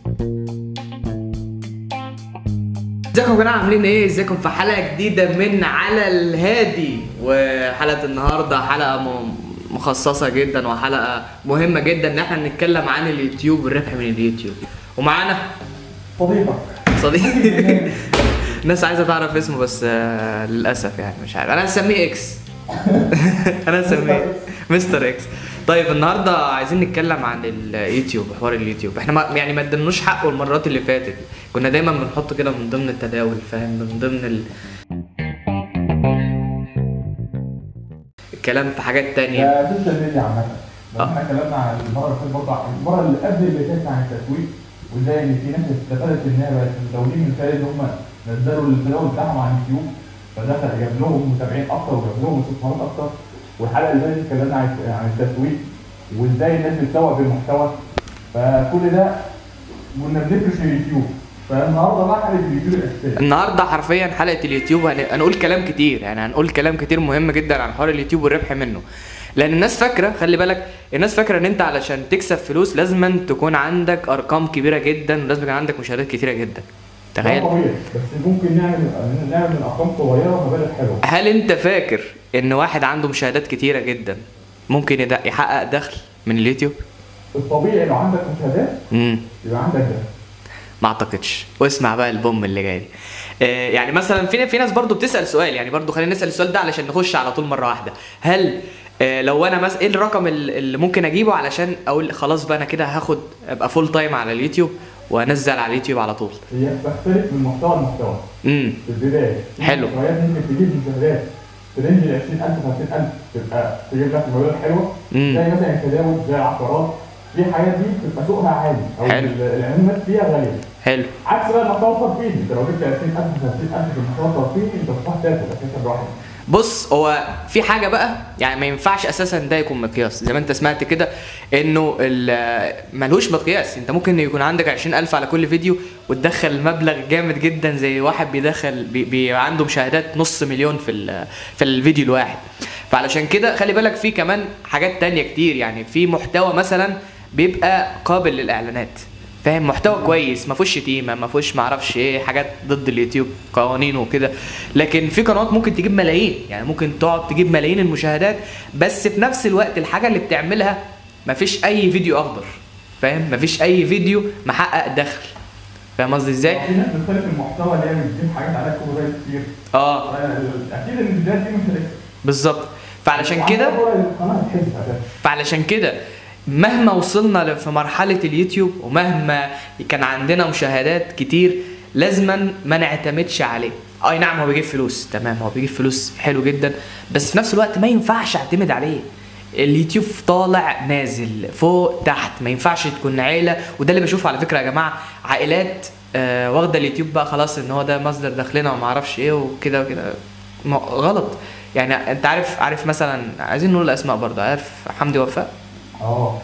ازيكم يا جماعه عاملين ايه ازيكم في حلقه جديده من على الهادي وحلقه النهارده حلقه م- مخصصه جدا وحلقه مهمه جدا ان احنا نتكلم عن اليوتيوب والربح من اليوتيوب ومعانا صديقك صديق الناس عايزه تعرف اسمه بس آه، للاسف يعني مش عارف انا هسميه اكس انا هسميه مستر اكس طيب النهارده عايزين نتكلم عن اليوتيوب حوار اليوتيوب احنا ما يعني ما اديناش حقه المرات اللي فاتت كنا دايما بنحطه كده من ضمن التداول فاهم من ضمن ال... الكلام في حاجات تانية يا سوشيال ميديا عامة لو آه. احنا اتكلمنا عن المرة اللي فاتت برضه عن المرة اللي قبل اللي فاتت عن التسويق وازاي ان في ناس استفادت انها بقت متداولين من خلال ان هم نزلوا التداول بتاعهم على اليوتيوب فده جاب لهم متابعين اكتر وجاب لهم استثمارات اكتر والحلقة اللي فاتت اتكلمنا عن عن التسويق وازاي الناس بتسوق بالمحتوى فكل ده كنا بنفرش اليوتيوب فالنهارده بقى حلقة اليوتيوب الأساسية النهارده حرفيا حلقه اليوتيوب هن- هنقول كلام كتير يعني هنقول كلام كتير مهم جدا عن حوار اليوتيوب والربح منه لان الناس فاكره خلي بالك الناس فاكره ان انت علشان تكسب فلوس لازم تكون عندك ارقام كبيره جدا ولازم يكون عندك مشاهدات كتيره جدا ده تخيل طبيعي بس ممكن نعمل نعمل من ارقام صغيره مبالغ حلوه هل انت فاكر ان واحد عنده مشاهدات كتيره جدا ممكن يد- يحقق دخل من اليوتيوب الطبيعي لو عندك مشاهدات امم يبقى عندك ده ما اعتقدش واسمع بقى البوم اللي جاي دي آه، يعني مثلا في في ناس برضو بتسال سؤال يعني برضو خلينا نسال السؤال ده علشان نخش على طول مره واحده هل آه، لو انا مثلا ايه الرقم ال- اللي ممكن اجيبه علشان اقول خلاص بقى انا كده هاخد ابقى فول تايم على اليوتيوب وانزل على اليوتيوب على طول هي بتختلف من محتوى لمحتوى امم في البدايه في حلو. محتويات ممكن تجيب مشاهدات ترنج ال 20000 30000 تبقى تجيب لك مبالغ حلوه مم. زي مثلا التداول زي العقارات في حاجات دي بتبقى سوقها عالي او حلو. ال- العمولات فيها غاليه حلو عكس بقى المحتوى الترفيهي انت لو جبت 20000 30000 في المحتوى الترفيهي انت بتروح تاكل اساسا لوحدك بص هو في حاجه بقى يعني ما ينفعش اساسا ده يكون مقياس زي ما انت سمعت كده انه ال- ملهوش مقياس انت ممكن يكون عندك 20000 على كل فيديو وتدخل مبلغ جامد جدا زي واحد بيدخل بي, بي عنده مشاهدات نص مليون في ال- في الفيديو الواحد فعلشان كده خلي بالك في كمان حاجات تانية كتير يعني في محتوى مثلا بيبقى قابل للاعلانات فاهم محتوى كويس ما فيهوش شتيمه ما فيهوش ما اعرفش ايه حاجات ضد اليوتيوب قوانين وكده لكن في قنوات ممكن تجيب ملايين يعني ممكن تقعد تجيب ملايين المشاهدات بس في نفس الوقت الحاجه اللي بتعملها ما فيش اي فيديو اخضر فاهم ما فيش اي فيديو محقق دخل فاهم قصدي ازاي في ناس بتختلف المحتوى اللي هي بتجيب حاجات عليها كوبي كتير اه اكيد ان الفيديوهات دي مش هتكسب بالظبط فعلشان كده القناه هتحس اساسا فعلشان كده مهما وصلنا ل- في مرحلة اليوتيوب ومهما كان عندنا مشاهدات كتير لازما ما نعتمدش عليه اي نعم هو بيجيب فلوس تمام هو بيجيب فلوس حلو جدا بس في نفس الوقت ما ينفعش اعتمد عليه اليوتيوب طالع نازل فوق تحت ما ينفعش تكون عيله وده اللي بشوفه على فكره يا جماعه عائلات آه واخده اليوتيوب بقى خلاص ان هو ده مصدر دخلنا وما اعرفش ايه وكده وكده ما- غلط يعني انت عارف عارف مثلا عايزين نقول الاسماء برضه عارف حمدي وفاء اه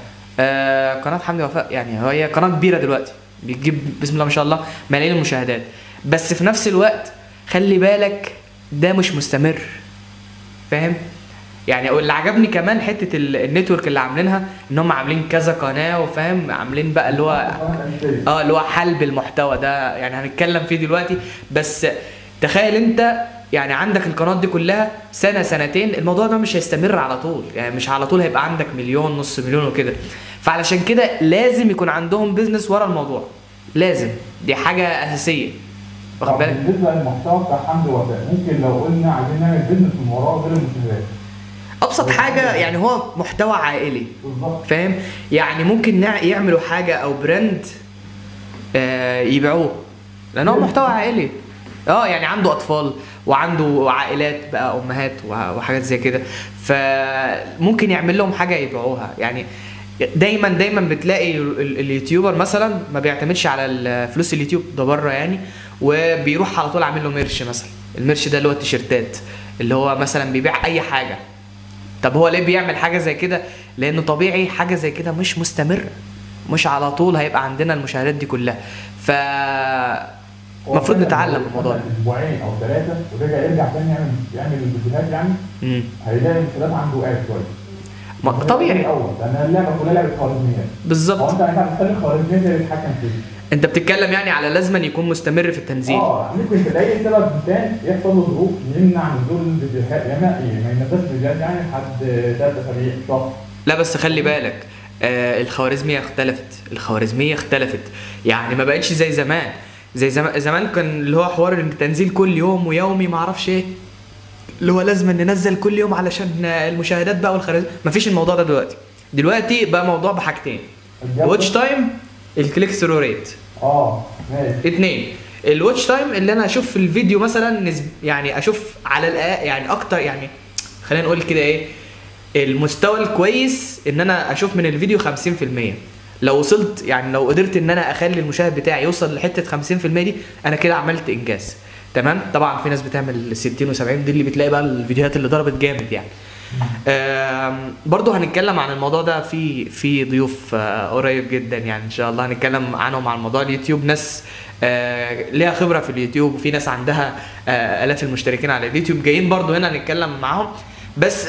آه قناه حمدي وفاء يعني هي قناه كبيره دلوقتي بتجيب بسم الله ما شاء الله ملايين المشاهدات بس في نفس الوقت خلي بالك ده مش مستمر فاهم يعني اللي عجبني كمان حته ال- النتورك اللي عاملينها ان هم عاملين كذا قناه وفاهم عاملين بقى اللي هو اه اللي هو حلب المحتوى ده يعني هنتكلم فيه دلوقتي بس تخيل انت يعني عندك القنوات دي كلها سنه سنتين الموضوع ده مش هيستمر على طول يعني مش على طول هيبقى عندك مليون نص مليون وكده فعلشان كده لازم يكون عندهم بيزنس ورا الموضوع لازم دي حاجه اساسيه واخد طب بالك بالنسبه للمحتوى بتاع حمد وفاء ممكن لو قلنا عايزين نعمل بيزنس من وراه غير المشاهدات ابسط حاجه يعني هو محتوى عائلي بالظبط فاهم يعني ممكن نع- يعملوا حاجه او براند آه، يبيعوه لان هو محتوى عائلي اه يعني عنده اطفال وعنده عائلات بقى امهات وح- وحاجات زي كده فممكن يعمل لهم حاجه يبيعوها يعني دايما دايما بتلاقي ال- ال- اليوتيوبر مثلا ما بيعتمدش على ال- فلوس اليوتيوب ده بره يعني وبيروح على طول عامل له ميرش مثلا الميرش ده اللي هو التيشيرتات اللي هو مثلا بيبيع اي حاجه طب هو ليه بيعمل حاجه زي كده لانه طبيعي حاجه زي كده مش مستمره مش على طول هيبقى عندنا المشاهدات دي كلها ف المفروض نتعلم الموضوع ده اسبوعين او ثلاثه ورجع يرجع تاني يعمل يعمل الفيديوهات يعني مم. هيلاقي المشاهدات عنده وقعت شويه ما- طبيعي الاول لان اللعبه كلها لعبه خوارزميات هو بالظبط انت انت هتخلي الخوارزميات هي اللي تتحكم فيه انت بتتكلم يعني على لازما يكون مستمر في التنزيل اه ممكن تلاقي سبب تاني يحصل له ظروف يمنع نزول الفيديوهات يعني ما ما ينزلش فيديوهات يعني لحد ثلاث اسابيع شهر لا بس خلي بالك آه الخوارزميه اختلفت الخوارزميه اختلفت يعني ما بقتش زي زمان زي زمان زمان كان اللي هو حوار التنزيل كل يوم ويومي ما اعرفش ايه اللي هو لازم ننزل كل يوم علشان المشاهدات بقى والخوارزم مفيش الموضوع ده دلوقتي دلوقتي بقى موضوع بحاجتين الواتش تايم الكليك ثرو ريت اه ماشي اتنين الواتش تايم اللي انا اشوف في الفيديو مثلا نسب يعني اشوف على الأقل يعني اكتر يعني خلينا نقول كده ايه المستوى الكويس ان انا اشوف من الفيديو 50% لو وصلت يعني لو قدرت ان انا اخلي المشاهد بتاعي يوصل لحته 50% دي انا كده عملت انجاز تمام طبعا في ناس بتعمل 60 و70 دي اللي بتلاقي بقى الفيديوهات اللي ضربت جامد يعني آم، برضو هنتكلم عن الموضوع ده في في ضيوف آه، قريب جدا يعني ان شاء الله هنتكلم عنهم عن موضوع اليوتيوب ناس آه، ليها خبره في اليوتيوب وفي ناس عندها آه، الاف المشتركين على اليوتيوب جايين برضو هنا نتكلم معاهم بس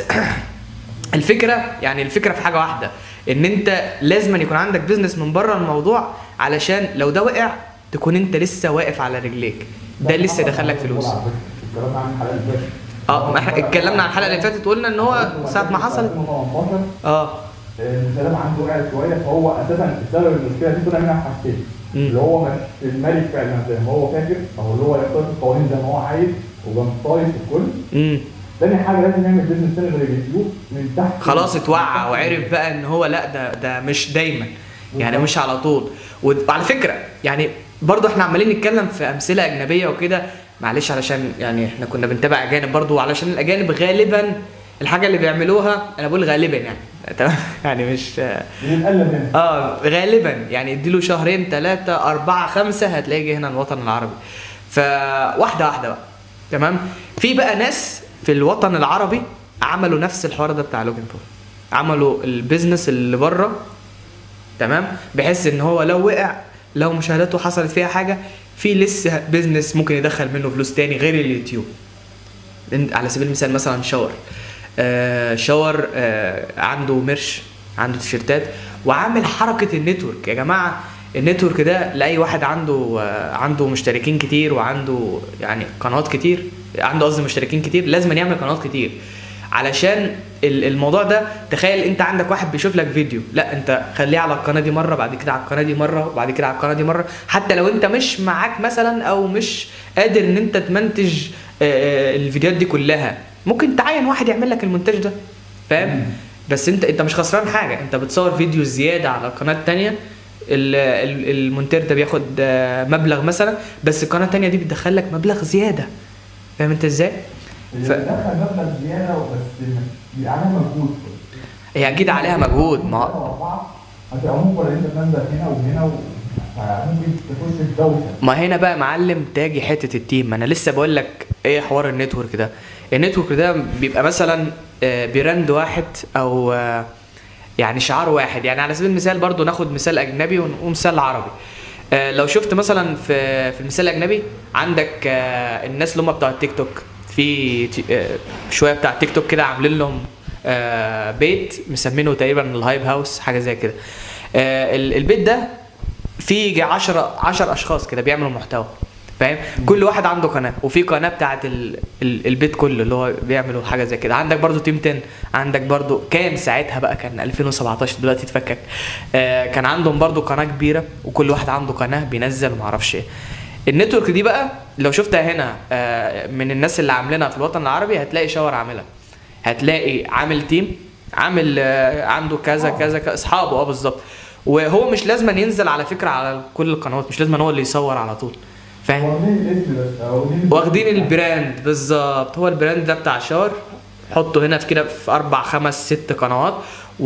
الفكره يعني الفكره في حاجه واحده ان انت لازم يكون عندك بيزنس من بره الموضوع علشان لو ده وقع تكون انت لسه واقف على رجليك ده لسه دخلك فلوس اتكلمنا عن الحلقه اللي فاتت اه ما احنا اتكلمنا عن الحلقه اللي فاتت وقلنا ان هو ساعه ما حصلت 2018 اه المسلم عنده وقع شويه فهو اساسا السبب المشكله دي طلع منها حاجتين مم. اللي هو مش الملك فعلا زي ما هو فاكر او اللي هو يختار القوانين زي ما هو عايز وكان طايف الكل امم تاني حاجه لازم يعمل بيزنس تاني غير اليوتيوب من تحت خلاص اتوعى وعرف بقى ان هو لا ده ده مش دايما يعني مش على طول وعلى فكره يعني برضو احنا عمالين نتكلم في امثله اجنبيه وكده معلش علشان يعني احنا كنا بنتابع اجانب برضو علشان الاجانب غالبا الحاجه اللي بيعملوها انا بقول غالبا يعني تمام يعني مش بنتقلب هنا اه غالبا يعني اديله شهرين ثلاثة أربعة خمسة هتلاقي جه هنا الوطن العربي فواحدة واحدة بقى تمام في بقى ناس في الوطن العربي عملوا نفس الحوار ده بتاع لوجن بول عملوا البيزنس اللي بره تمام بحيث ان هو لو وقع لو مشاهداته حصلت فيها حاجة في لسه بيزنس ممكن يدخل منه فلوس تاني غير اليوتيوب إن- على سبيل المثال مثلا شاور آه شاور آه عنده مرش عنده تيشيرتات وعامل حركه النتورك يا جماعه النتورك ده لاي واحد عنده آه عنده مشتركين كتير وعنده يعني قنوات كتير عنده قصدي مشتركين كتير لازم يعمل قنوات كتير علشان ال- الموضوع ده تخيل انت عندك واحد بيشوف لك فيديو لا انت خليه على القناه دي مره بعد كده على القناه دي مره وبعد كده على القناه دي مره حتى لو انت مش معاك مثلا او مش قادر ان انت تمنتج آه، آه، الفيديوهات دي كلها ممكن تعين واحد يعمل لك المونتاج ده فاهم بس انت انت مش خسران حاجه انت بتصور فيديو زياده على القناه التانية ال- ال- المونتير ده بياخد آه، مبلغ مثلا بس القناه التانية دي بتدخل لك مبلغ زياده فاهم انت ازاي؟ اللي ف- بيدخل مبلغ زياده بس بيبقى عليها مجهود هي اكيد عليها مجهود ما هو- أربعة هتبقى مجبر ان انت تنزل هنا وهنا و... ممكن تخش في دوشه ما هنا بقى معلم تاجي حته التيم ما انا لسه بقول لك ايه حوار النتورك ده النتورك ده بيبقى مثلا آه، براند واحد او آه، يعني شعار واحد يعني على سبيل المثال برضو ناخد مثال اجنبي ون- ومثال عربي آه، لو شفت مثلا في في المثال الاجنبي عندك آه، الناس اللي هم بتوع التيك توك في تي- آه، شويه بتاع تيك توك كده عاملين لهم آه، بيت مسمينه تقريبا الهايب هاوس حاجه زي كده آه، ال- البيت ده في يجي 10 10 اشخاص كده بيعملوا محتوى فاهم كل واحد عنده قناه وفي قناه بتاعت ال... ال... البيت كله اللي هو بيعملوا حاجه زي كده عندك برضو تيم 10 عندك برضو كان ساعتها بقى كان 2017 دلوقتي اتفكك آه كان عندهم برضو قناه كبيره وكل واحد عنده قناه بينزل وما اعرفش ايه النتورك دي بقى لو شفتها هنا آه من الناس اللي عاملينها في الوطن العربي هتلاقي شاور عاملها هتلاقي عامل تيم عامل آه، عنده كذا كذا كذا اصحابه اه بالظبط وهو مش لازم ينزل على فكره على كل القنوات مش لازم هو اللي يصور على طول فاهم واخدين الاسم بس واخدين واخدين البراند بالظبط هو البراند ده بتاع شاور حطه هنا في كده في اربع خمس ست قنوات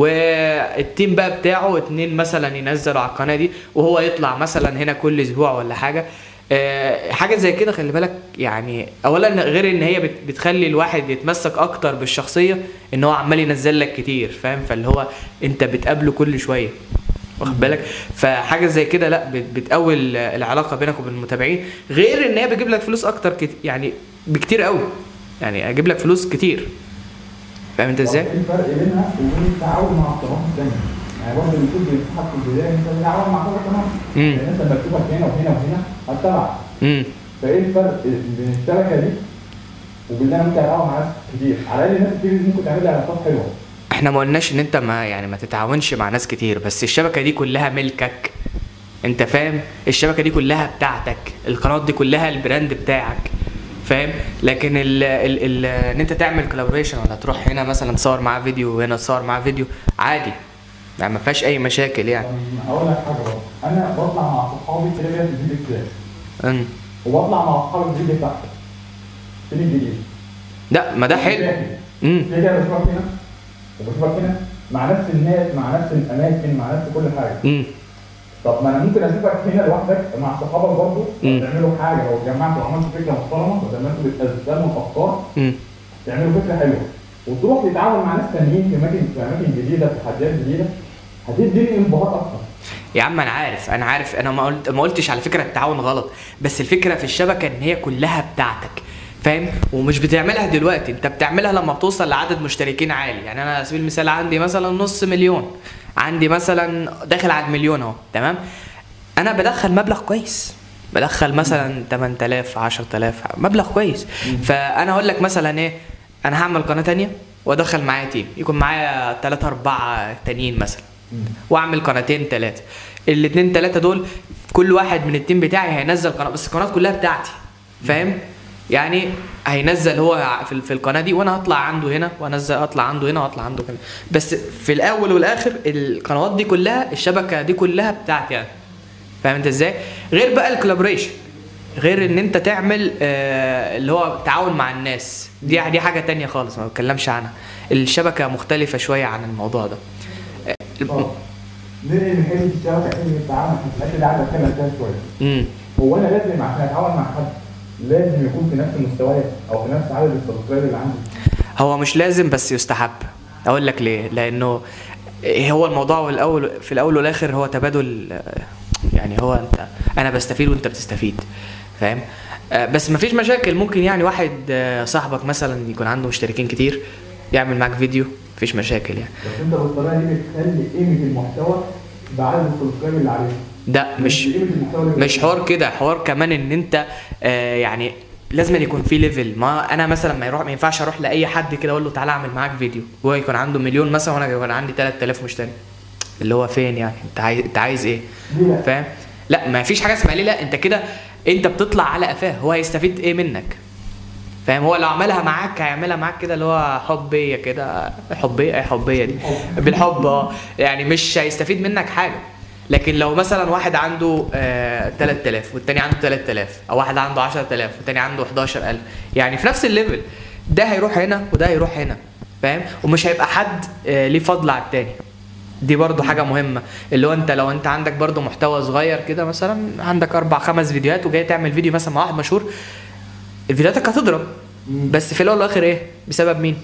والتيم بقى بتاعه اتنين مثلا ينزلوا على القناه دي وهو يطلع مثلا هنا كل اسبوع ولا حاجه آه، حاجه زي كده خلي بالك يعني اولا غير ان هي بت- بتخلي الواحد يتمسك اكتر بالشخصيه ان هو عمال ينزل لك كتير فاهم فاللي هو انت بتقابله كل شويه واخد بالك فحاجه زي كده لا بت- بتقوي ال- العلاقه بينك وبين المتابعين غير ان هي بتجيب لك فلوس اكتر كت... يعني بكتير قوي يعني اجيب لك فلوس كتير فاهم انت ازاي طب ايه الفرق بينها وبين التعاون مع القنوات الثانيه؟ يعني برضه اليوتيوب بينصحك في البدايه انت بتتعامل مع كذا قناه مم. لان انت لما تشوفك هنا وهنا وهنا هتتابعك امم فايه الفرق بين الشبكه دي وبين انا ممكن اتعامل مع ناس كتير على الاقل ناس كتير ممكن تعمل لي علاقات حلوه احنا ما قلناش ان انت ما يعني ما تتعاونش مع ناس كتير بس الشبكه دي كلها ملكك انت فاهم الشبكه دي كلها بتاعتك القناه دي كلها البراند بتاعك فاهم لكن ال ال ال ان انت تعمل كولابوريشن ولا تروح هنا مثلا تصور معاه فيديو وهنا تصور معاه فيديو عادي يعني ما فيهاش اي مشاكل يعني طب هقول لك حاجه برضه انا بطلع مع صحابي كده كده في الفيديو بتاعي امم وبطلع مع اصحابي الفيديو بتاعتي فين الجديد؟ لا ما ده حلو امم كده كده بشوفك هنا وبشوفك هنا مع نفس الناس مع نفس الاماكن مع نفس كل حاجه امم طب ما انا ممكن اشوفك هنا لوحدك مع صحابك برضه مم. تعملوا حاجه لو اتجمعتوا وعملتوا فكره محترمه بدل ما انتوا بتقدموا الافكار امم تعملوا فكره حلوه وتروح تتعامل مع ناس تانيين في اماكن في اماكن جديده في تحديات جديده هتديني انبهار اكتر يا عم انا عارف انا عارف انا ما قلت ما قلتش على فكره التعاون غلط بس الفكره في الشبكه ان هي كلها بتاعتك فاهم ومش بتعملها دلوقتي انت بتعملها لما بتوصل لعدد مشتركين عالي يعني انا على سبيل المثال عندي مثلا نص مليون عندي مثلا داخل على المليون اهو تمام انا بدخل مبلغ كويس بدخل مثلا 8000 10000 مبلغ كويس فانا اقول لك مثلا ايه انا هعمل قناه تانية وادخل معايا تيم يكون معايا 3 4 تانيين مثلا واعمل قناتين ثلاثه الاثنين ثلاثه دول كل واحد من التيم بتاعي هينزل قناه بس القناه كلها بتاعتي فاهم يعني هينزل هو في في القناه دي وانا هطلع عنده هنا وانزل اطلع عنده هنا واطلع عنده هنا بس في الاول والاخر القنوات دي كلها الشبكه دي كلها بتاعتي يعني فاهم انت ازاي غير بقى الكولابوريشن غير ان انت تعمل آه اللي هو تعاون مع الناس دي دي حاجه تانية خالص ما بتكلمش عنها الشبكه مختلفه شويه عن الموضوع ده اه ننقل من حته الشبكه حته التعامل في الحته دي عايز اتكلم فيها شويه امم هو انا لازم عشان اتعامل مع حد لازم يكون في نفس مستواي او في نفس عدد السبسكرايب اللي عندي هو مش لازم بس يستحب اقول لك ليه لانه هو الموضوع في الاول في الاول والاخر هو تبادل آه، يعني هو انت انا بستفيد وانت بتستفيد فاهم آه، بس مفيش مشاكل ممكن يعني واحد آه، صاحبك مثلا يكون عنده مشتركين كتير يعمل معاك فيديو مفيش مشاكل يعني بس انت بالطريقه دي بتخلي قيمه المحتوى بعدد السبسكرايب اللي عليه ده مش قيمه المحتوى اللي مش حوار كده حوار كمان ان انت آه يعني لازم أن يكون في ليفل ما انا مثلا ما يروح ما ينفعش اروح لاي حد كده اقول له تعالى اعمل معاك فيديو وهو يكون عنده مليون مثلا وانا يكون عندي 3000 مشترك اللي هو فين يعني انت عايز انت عايز ايه ليه لا؟ فاهم لا ما فيش حاجه اسمها ليه لا انت كده انت بتطلع على قفاه هو هيستفيد ايه منك فاهم هو لو عملها معاك هيعملها معاك كده اللي هو حبيه كده حبيه ايه حبيه دي بالحب اه يعني مش هيستفيد منك حاجه لكن لو مثلا واحد عنده آه 3000 والتاني عنده 3000 او واحد عنده 10000 والتاني عنده 11000 يعني في نفس الليفل ده هيروح هنا وده هيروح هنا فاهم ومش هيبقى حد آه ليه فضل على التاني دي برضو حاجة مهمة اللي هو انت لو انت عندك برضو محتوى صغير كده مثلا عندك اربع خمس فيديوهات وجاي تعمل فيديو مثلا مع واحد مشهور الفيديوهاتك هتضرب مم. بس في الاول والاخر ايه بسبب مين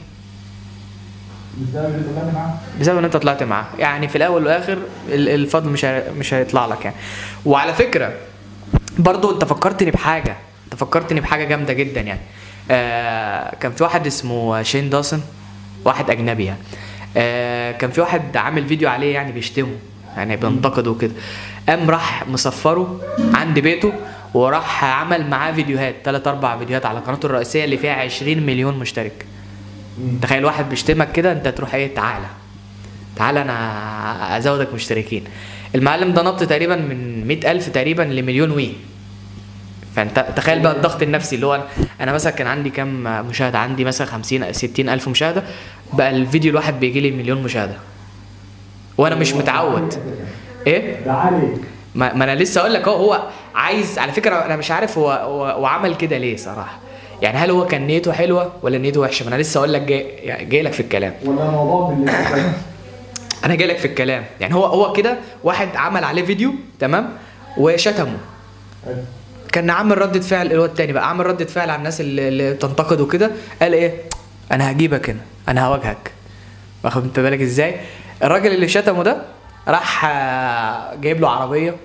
بسبب اللي طلعنا معاه بسبب ان انت طلعت معاه يعني في الاول والاخر ال- الفضل مش هي- مش هيطلع لك يعني وعلى فكره برضو انت فكرتني بحاجه انت فكرتني بحاجه جامده جدا يعني آه كان في واحد اسمه شين داسن واحد اجنبي يعني آه كان في واحد عامل فيديو عليه يعني بيشتمه يعني بينتقده وكده قام راح مصفره عند بيته وراح عمل معاه فيديوهات ثلاث اربع فيديوهات على قناته الرئيسيه اللي فيها 20 مليون مشترك مم. تخيل واحد بيشتمك كده انت تروح ايه تعالى تعالى انا ازودك مشتركين المعلم ده نط تقريبا من مئة ألف تقريبا لمليون وي فانت تخيل بقى الضغط النفسي اللي هو أنا- انا مثلا كان عندي كام مشاهده عندي مثلا 50 60 الف مشاهده بقى الفيديو الواحد بيجي لي مليون مشاهده وانا مش متعود ايه ده عالي ما, ما انا لسه اقول لك اهو هو عايز على فكره انا مش عارف هو هو, هو عمل كده ليه صراحه يعني هل هو كان نيته حلوه ولا نيته وحشه ما انا لسه اقول لك جاي يعني جاي لك في الكلام ولا الموضوع باللي انا جاي لك في الكلام يعني هو هو كده واحد عمل عليه فيديو تمام وشتمه كان عامل ردة فعل اللي هو التاني بقى عامل ردة فعل على الناس اللي, اللي بتنتقده كده قال ايه انا هجيبك هنا انا هواجهك واخد انت بالك ازاي الراجل اللي شتمه ده راح آه، جايب له عربيه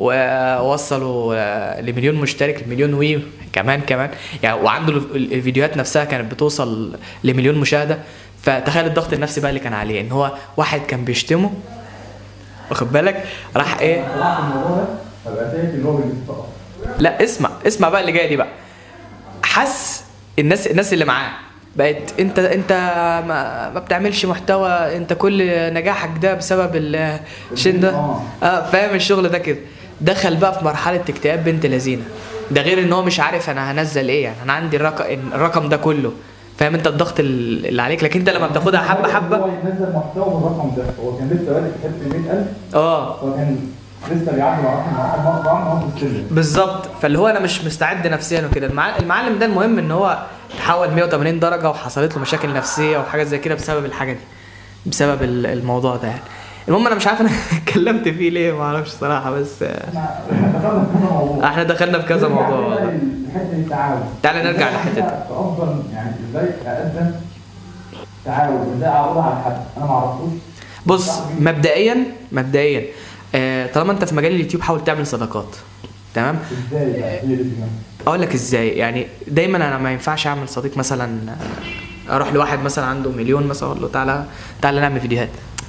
ووصله آه، لمليون مشترك لمليون وي كمان كمان يعني وعنده ال- الفيديوهات نفسها كانت بتوصل لمليون مشاهده فتخيل الضغط النفسي بقى اللي كان عليه ان هو واحد كان بيشتمه واخد بالك راح ايه طلعت الموضوع ده فبقى شايف ان هو بيجيب فقط لا اسمع اسمع بقى اللي جايه دي بقى حس الناس الناس اللي معاه بقت انت انت ما, ما بتعملش محتوى انت كل نجاحك ده بسبب الشين ده آه. اه فاهم الشغل ده كده دخل بقى في مرحله اكتئاب بنت لذينه ده غير ان هو مش عارف انا هنزل ايه يعني انا عندي الرقم الرقم ده كله فاهم انت الضغط ال- اللي عليك لكن انت لما بتاخدها حبه هو حبه ينزل محتوى بالرقم ده هو كان لسه بادئ في حته 100000 اه هو كان لسه بيعدي مراحل مراحل مراحل مراحل في السلم بالظبط فاللي هو انا مش مستعد نفسيا وكده المع- المعلم ده المهم ان هو تحول 180 درجه وحصلت له مشاكل نفسيه وحاجات زي كده بسبب الحاجه دي بسبب ال- الموضوع ده يعني المهم انا مش عارف انا اتكلمت فيه ليه ما اعرفش صراحه بس آه، احنا دخلنا في كذا موضوع احنا دخلنا في كذا موضوع والله. حته التعاون تعالى نرجع إزاي لحتة. أنا افضل يعني ازاي اقدم تعاون ازاي اعرضها على حد انا ما اعرفوش بص مبدئيا مبدئيا آه، طالما انت في مجال اليوتيوب حاول تعمل صداقات تمام ازاي بقى هي دي الفكرة. اقول لك ازاي يعني دايما انا ما ينفعش اعمل صديق مثلا آه، اروح لواحد مثلا عنده مليون مثلا اقول له تعالى تعالى نعمل فيديوهات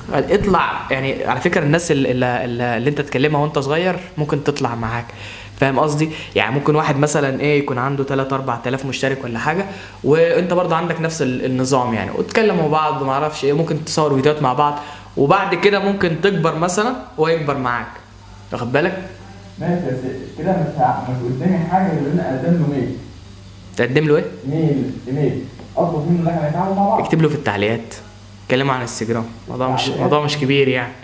اطلع يعني على فكره الناس اللي, اللي, اللي انت تكلمها وانت صغير ممكن تطلع معاك فاهم قصدي يعني ممكن واحد مثلا ايه يكون عنده 3 4000 مشترك ولا حاجه وانت برضه عندك نفس ال- النظام يعني وتكلموا بعض ما اعرفش ايه ممكن تصوروا فيديوهات مع بعض وبعد كده ممكن تكبر مثلا ويكبر معاك واخد بالك ماشي بس كده مش ه- مش قدامي حاجه غير ان انا اقدم له ميل تقدم له ايه ميل ايميل اطلب منه ان احنا نتعامل مع بعض اكتب له في التعليقات كلمه عن انستجرام الموضوع مش الموضوع مش كبير يعني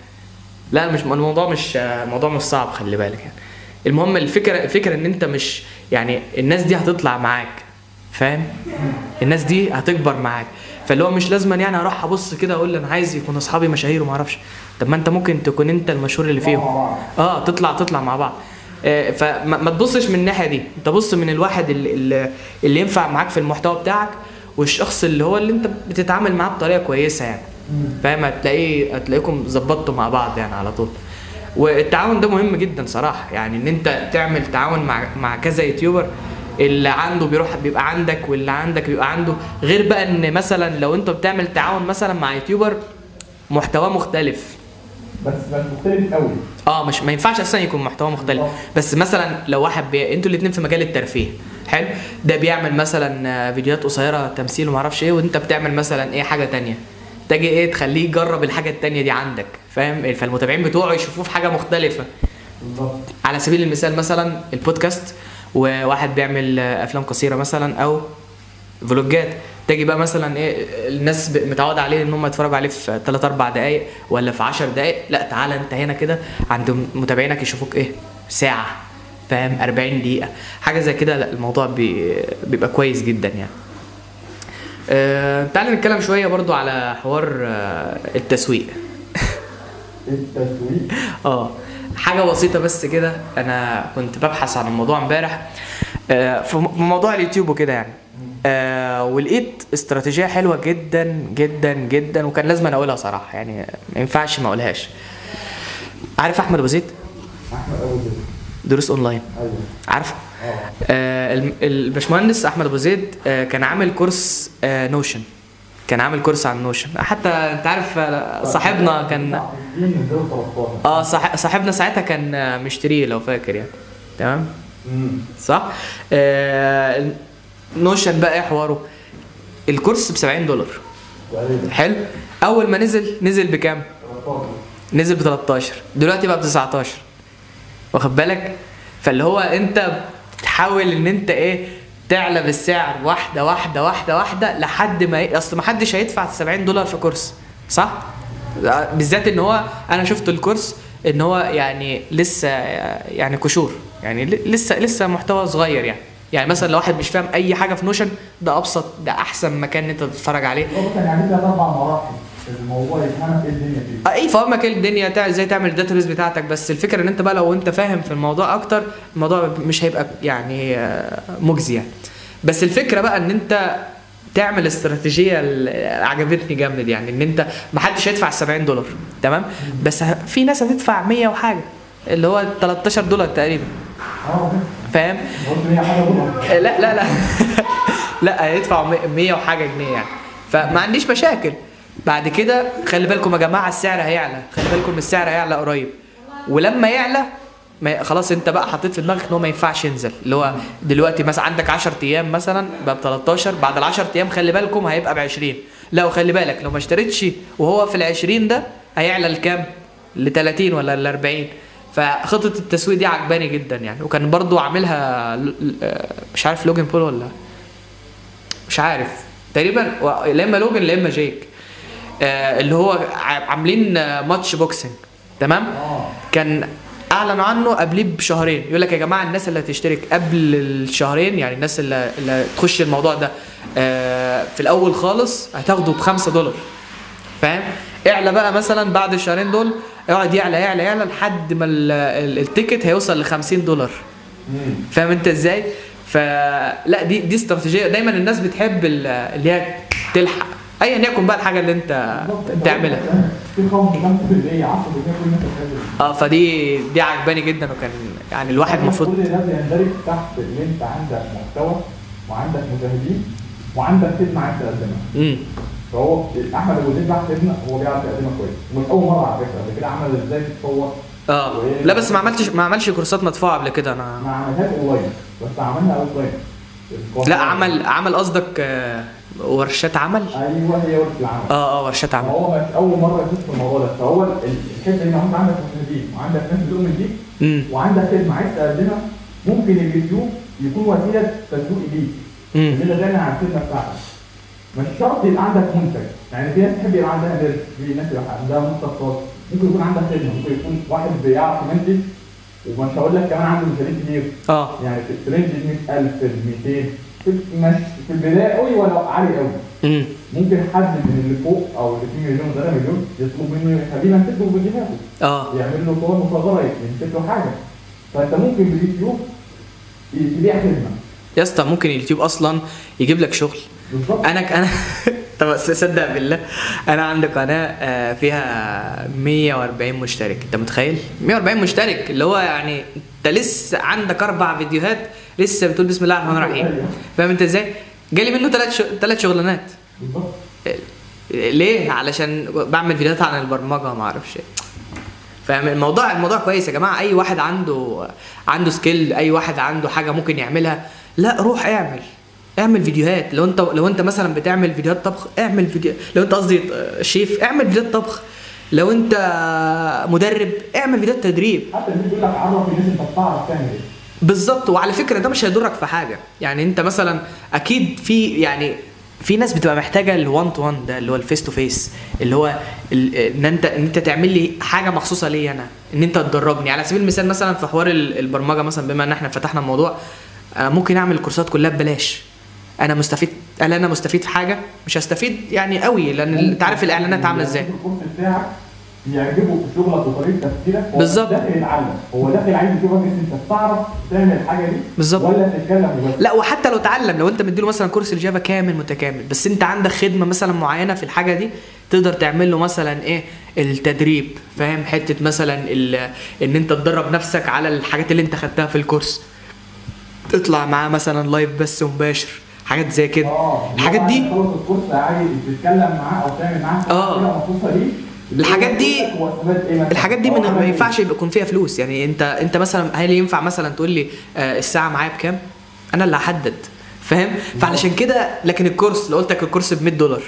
لا مش الموضوع مش الموضوع مش صعب خلي بالك يعني المهم الفكره الفكره ان انت مش يعني الناس دي هتطلع معاك فاهم الناس دي هتكبر معاك فاللي هو مش لازما يعني اروح ابص كده اقول انا عايز يكون اصحابي مشاهير وما اعرفش طب ما انت ممكن تكون انت المشهور اللي فيهم مع بعض. اه تطلع تطلع مع بعض آه، فما ما تبصش من الناحيه دي انت بص من الواحد اللي, اللي, اللي ينفع معاك في المحتوى بتاعك والشخص اللي هو اللي انت بتتعامل معاه بطريقه كويسه يعني فاهم هتلاقيه هتلاقيكم ظبطتوا مع بعض يعني على طول والتعاون ده مهم جدا صراحه يعني ان انت تعمل تعاون مع مع كذا يوتيوبر اللي عنده بيروح بيبقى عندك واللي عندك بيبقى عنده غير بقى ان مثلا لو انت بتعمل تعاون مثلا مع يوتيوبر محتواه مختلف بس بس مختلف قوي اه مش ما ينفعش اصلا يكون محتوى مختلف بس مثلا لو واحد بي... انتوا الاثنين في مجال الترفيه حلو ده بيعمل مثلا آه، فيديوهات قصيره تمثيل وما اعرفش ايه وانت بتعمل مثلا ايه حاجه تانية تجي ايه تخليه يجرب الحاجه التانية دي عندك فاهم فالمتابعين بتوعه يشوفوه في حاجه مختلفه بالظبط على سبيل المثال مثلا البودكاست وواحد بيعمل آه، افلام قصيره مثلا او فلوجات تجي بقى مثلا ايه الناس ب- متعوده عليه ان هم يتفرجوا عليه في 3 4 دقائق ولا في 10 دقائق لا تعالى انت هنا كده عند متابعينك يشوفوك ايه ساعه فاهم 40 دقيقه حاجه زي كده لا الموضوع بي بيبقى كويس جدا يعني آه تعالى نتكلم شويه برضو على حوار آه التسويق التسويق اه حاجه بسيطه بس كده انا كنت ببحث عن الموضوع امبارح آه، في م- في موضوع اليوتيوب وكده يعني آه ولقيت استراتيجيه حلوه جدا جدا جدا وكان لازم أنا اقولها صراحه يعني ما ينفعش ما اقولهاش عارف احمد ابو زيد احمد ابو زيد دروس اونلاين ايوه عارفه اه آه الم- الباشمهندس احمد ابو زيد آه كان عامل كورس آه نوشن كان عامل كورس عن نوشن حتى انت عارف آه، صاحبنا كان الدين نزلوا 13 اه صاح- صاحبنا ساعتها كان آه، مشتريه لو فاكر يعني تمام امم صح آه نوشن بقى ايه حواره الكورس ب 70 دولار تقريبا حلو اول ما نزل نزل بكام 13 نزل ب 13 دلوقتي بقى ب 19 واخد بالك فاللي هو انت بتحاول ان انت ايه تعلى بالسعر واحده واحده واحده واحده لحد ما ي... اصل ما حدش هيدفع 70 دولار في كورس صح بالذات ان هو انا شفت الكورس ان هو يعني لسه يعني كشور يعني ل- لسه لسه محتوى صغير يعني يعني مثلا لو واحد مش فاهم اي حاجه في نوشن ده ابسط ده احسن مكان ان انت تتفرج عليه هو كان يعني ثلاث اربع مراحل الموضوع يفهم ايه الدنيا فيه اه ايه فاهمك ايه الدنيا تع- ازاي تعمل الداتابيس بتاعتك بس الفكره ان انت بقى لو انت فاهم في الموضوع اكتر الموضوع مش هيبقى يعني آه، مجزي يعني بس الفكره بقى ان انت تعمل استراتيجيه ال- عجبتني جامد يعني ان انت ما حدش هيدفع 70 دولار تمام بس ه- في ناس هتدفع 100 وحاجه اللي هو 13 دولار تقريبا اه فاهم قلت هي حاجه دولار آه، لا لا لا لا هيدفعوا 100 وحاجه جنيه يعني فما عنديش مشاكل بعد كده خلي بالكم يا جماعه السعر هيعلى خلي بالكم السعر هيعلى قريب ولما يعلى ما خلاص انت بقى حطيت في دماغك ان هو ما ينفعش ينزل اللي هو دلوقتي مثلا عندك 10 ايام مثلا بقى ب 13 بعد ال 10 ايام خلي بالكم هيبقى ب 20 لا وخلي بالك لو ما اشتريتش وهو في ال 20 ده هيعلى لكام؟ ل 30 ولا ل 40 فخطه التسويق دي عجباني جدا يعني وكان برضو عاملها ل- ل- آه، مش عارف لوجن بول ولا مش عارف تقريبا و- لا اما لوجن لا اما جيك آه اللي هو ع- عاملين آه، ماتش بوكسنج تمام اه كان اعلنوا عنه قبليه بشهرين يقول لك يا جماعه الناس اللي هتشترك قبل الشهرين يعني الناس اللي, اللي تخش الموضوع ده آه في الاول خالص هتاخده بخمسة دولار فاهم اعلى بقى مثلا بعد الشهرين دول يقعد يعلى يعلى يعلى لحد ما ال- ال- التيكت هيوصل ل 50 دولار مم. فاهم انت ازاي فلا دي دي استراتيجيه دايما الناس بتحب ال- اللي هي تلحق ايا يكن بقى الحاجه اللي انت تعملها في خمس 5% 10% كل الناس بتحب اه فدي دي عجباني جدا وكان يعني الواحد المفروض كل ده بيندرج تحت اللي انت عندك محتوى وعندك مشاهدين وعندك خدمه عايز تقدمها امم فهو احمد ابو زيد بعد خدمه هو بيعرف يقدمها كويس ومش اول مره على فكره قبل كده عمل ازاي تتصور اه لا بس ما عملتش ما عملش كورسات مدفوعه قبل كده انا ما عملهاش اونلاين بس عملها اوفلاين لا عمل عمل قصدك آه، ورشات عمل ايوه هي ورشه العمل اه اه ورشات عمل هو مش اول مره يخش في الموضوع ده فهو ال- الحته دي انت عندك مشاهدين وعندك ناس بتؤمن بيك امم وعندك خدمه عايز تقدمها ممكن اليوتيوب يكون وسيله تسويق ليك امم اللي غني عن الخدمه بتاعتك مش شرط يبقى عندك منتج يعني في ناس تحب يبقى عندها بيرس في ناس يبقى عندها منتج خاص ممكن يكون عندك خدمه ممكن يكون واحد بيعرف يمنتج ومش هقول لك كمان عنده مشاريع كتير اه يعني في في رينج 100000 200 في مش في البدايه قوي ولا عالي قوي امم ممكن حد من اللي فوق او اللي فيه مليون ولا مليون يطلب منه يخليه يمسك له فيديوهاته اه يعمل له صور مصغره يمسك له حاجه فانت ممكن باليوتيوب تبيع خدمه يا اسطى ممكن اليوتيوب اصلا يجيب لك شغل بالظبط انا انا طب صدق بالله انا عندي قناه آه، فيها 140 مشترك انت متخيل 140 مشترك اللي هو يعني انت لسه عندك اربع فيديوهات لسه بتقول بسم الله الرحمن الرحيم فاهم انت ازاي جالي منه ثلاث شو... ثلاث شغلانات بالظبط ليه علشان بعمل فيديوهات عن البرمجه ما اعرفش إيه. فاهم الموضوع الموضوع كويس يا جماعه اي واحد عنده عنده سكيل اي واحد عنده حاجه ممكن يعملها لا روح اعمل اعمل فيديوهات لو انت لو انت مثلا بتعمل فيديوهات طبخ اعمل فيديو لو انت قصدي آه، شيف اعمل فيديوهات طبخ لو انت مدرب اعمل فيديوهات تدريب حتى اللي بيقول لك عرف الناس انت بتعرف تعمل ايه بالظبط وعلى فكره ده مش هيضرك في حاجه يعني انت مثلا اكيد في يعني في ناس بتبقى محتاجه الوان تو وان ده اللي هو الفيس تو فيس اللي هو ال- ان انت ان انت تعمل لي حاجه مخصوصه ليا انا ان انت تدربني على سبيل المثال مثلا في حوار ال- البرمجه مثلا بما ان احنا فتحنا الموضوع انا ممكن اعمل الكورسات كلها ببلاش انا مستفيد هل انا مستفيد في حاجه مش هستفيد يعني قوي لان انت عارف الاعلانات عامله ازاي الكورس بتاعك يعجبه شغلك وطريقه تفكيرك هو بالظبط. داخل يتعلم هو داخل عايز يشوفك انت بتعرف تعمل الحاجه دي بالظبط. ولا تتكلم وبس لا وحتى لو اتعلم لو انت مديله مثلا كورس الجافا كامل متكامل بس انت عندك خدمه مثلا معينه في الحاجه دي تقدر تعمل له مثلا ايه التدريب فاهم حته مثلا ال- ان انت تدرب نفسك على الحاجات اللي انت خدتها في الكورس تطلع معاه مثلا لايف بس مباشر حاجات زي كده اه الحاجات دي خلص الكورس عادي تتكلم معاه او تعمل معاه حاجة آه. كده مخصوصه ليه الحاجات دي- يقول لك هو استفاد ايه مثلا. الحاجات دي هو من عمل ما إيه. ينفعش يبقى يكون فيها فلوس يعني انت انت مثلا هل ينفع مثلا تقول لي آه، الساعه معايا بكام انا اللي هحدد فاهم فعلشان كده لكن الكورس لو قلت لك الكورس ب 100 دولار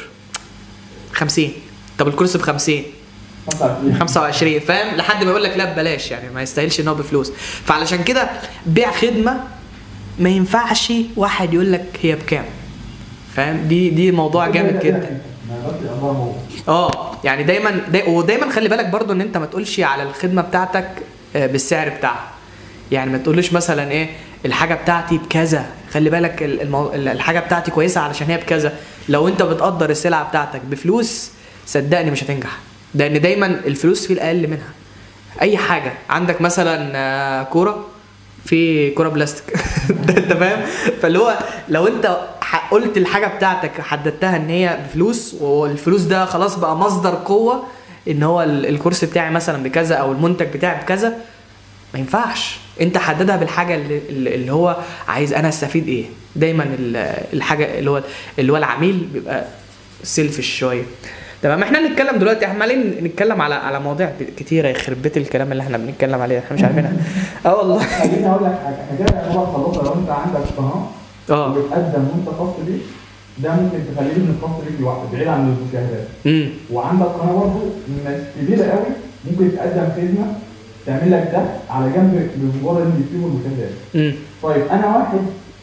50 طب الكورس ب 50 25. 25 فاهم لحد ما يقول لك لا ببلاش يعني ما يستاهلش ان هو بفلوس فعلشان كده بيع خدمه ما ينفعش واحد يقول لك هي بكام فاهم دي دي موضوع جامد جدا ما يقدرش يقدرها هو اه يعني دايما داي ودايما خلي بالك برضو ان انت ما تقولش على الخدمه بتاعتك آه، بالسعر بتاعها يعني ما تقولش مثلا ايه الحاجه بتاعتي بكذا خلي بالك ال- المو... ال- الحاجه بتاعتي كويسه علشان هي بكذا لو انت بتقدر السلعه بتاعتك بفلوس صدقني مش هتنجح لان دايما الفلوس في الاقل منها اي حاجه عندك مثلا آه، كوره في كوره بلاستيك ده انت فاهم فاللي هو لو انت ح- قلت الحاجه بتاعتك حددتها ان هي بفلوس والفلوس ده خلاص بقى مصدر قوه ان هو ال- الكورس بتاعي مثلا بكذا او المنتج بتاعي بكذا ما ينفعش انت حددها بالحاجه اللي, اللي هو عايز انا استفيد ايه دايما ال- الحاجه اللي هو اللي هو العميل بيبقى سيلفش شويه تمام احنا هنتكلم دلوقتي احنا عمالين نتكلم على على مواضيع كتيره يخرب بيت الكلام اللي احنا بنتكلم عليه احنا مش عارفينها اه والله خليني اقول لك حاجه احنا كده يعتبر خلصنا لو انت عندك قناه اه وبتقدم منتج خاص بيك ده ممكن تخليه من الخاص بيك لوحده بعيد عن المشاهدات امم وعندك قناه برضه مش كبيره قوي ممكن تقدم خدمه تعمل لك ده على جنب بمجرد اليوتيوب والمشاهدات امم طيب انا واحد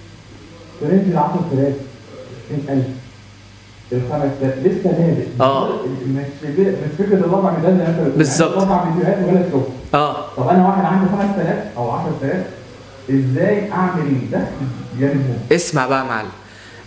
في رينج ال 10000 20000 ال 5000 لسه بادئ آه. مش فكره مش فكره الاربع فيديوهات زي ما انت بتقول بالظبط. يعني اربع فيديوهات ولا شغل اه طب انا واحد عنده 5000 او 10000 ازاي اعمل ده جانبهم اسمع بقى يا معلم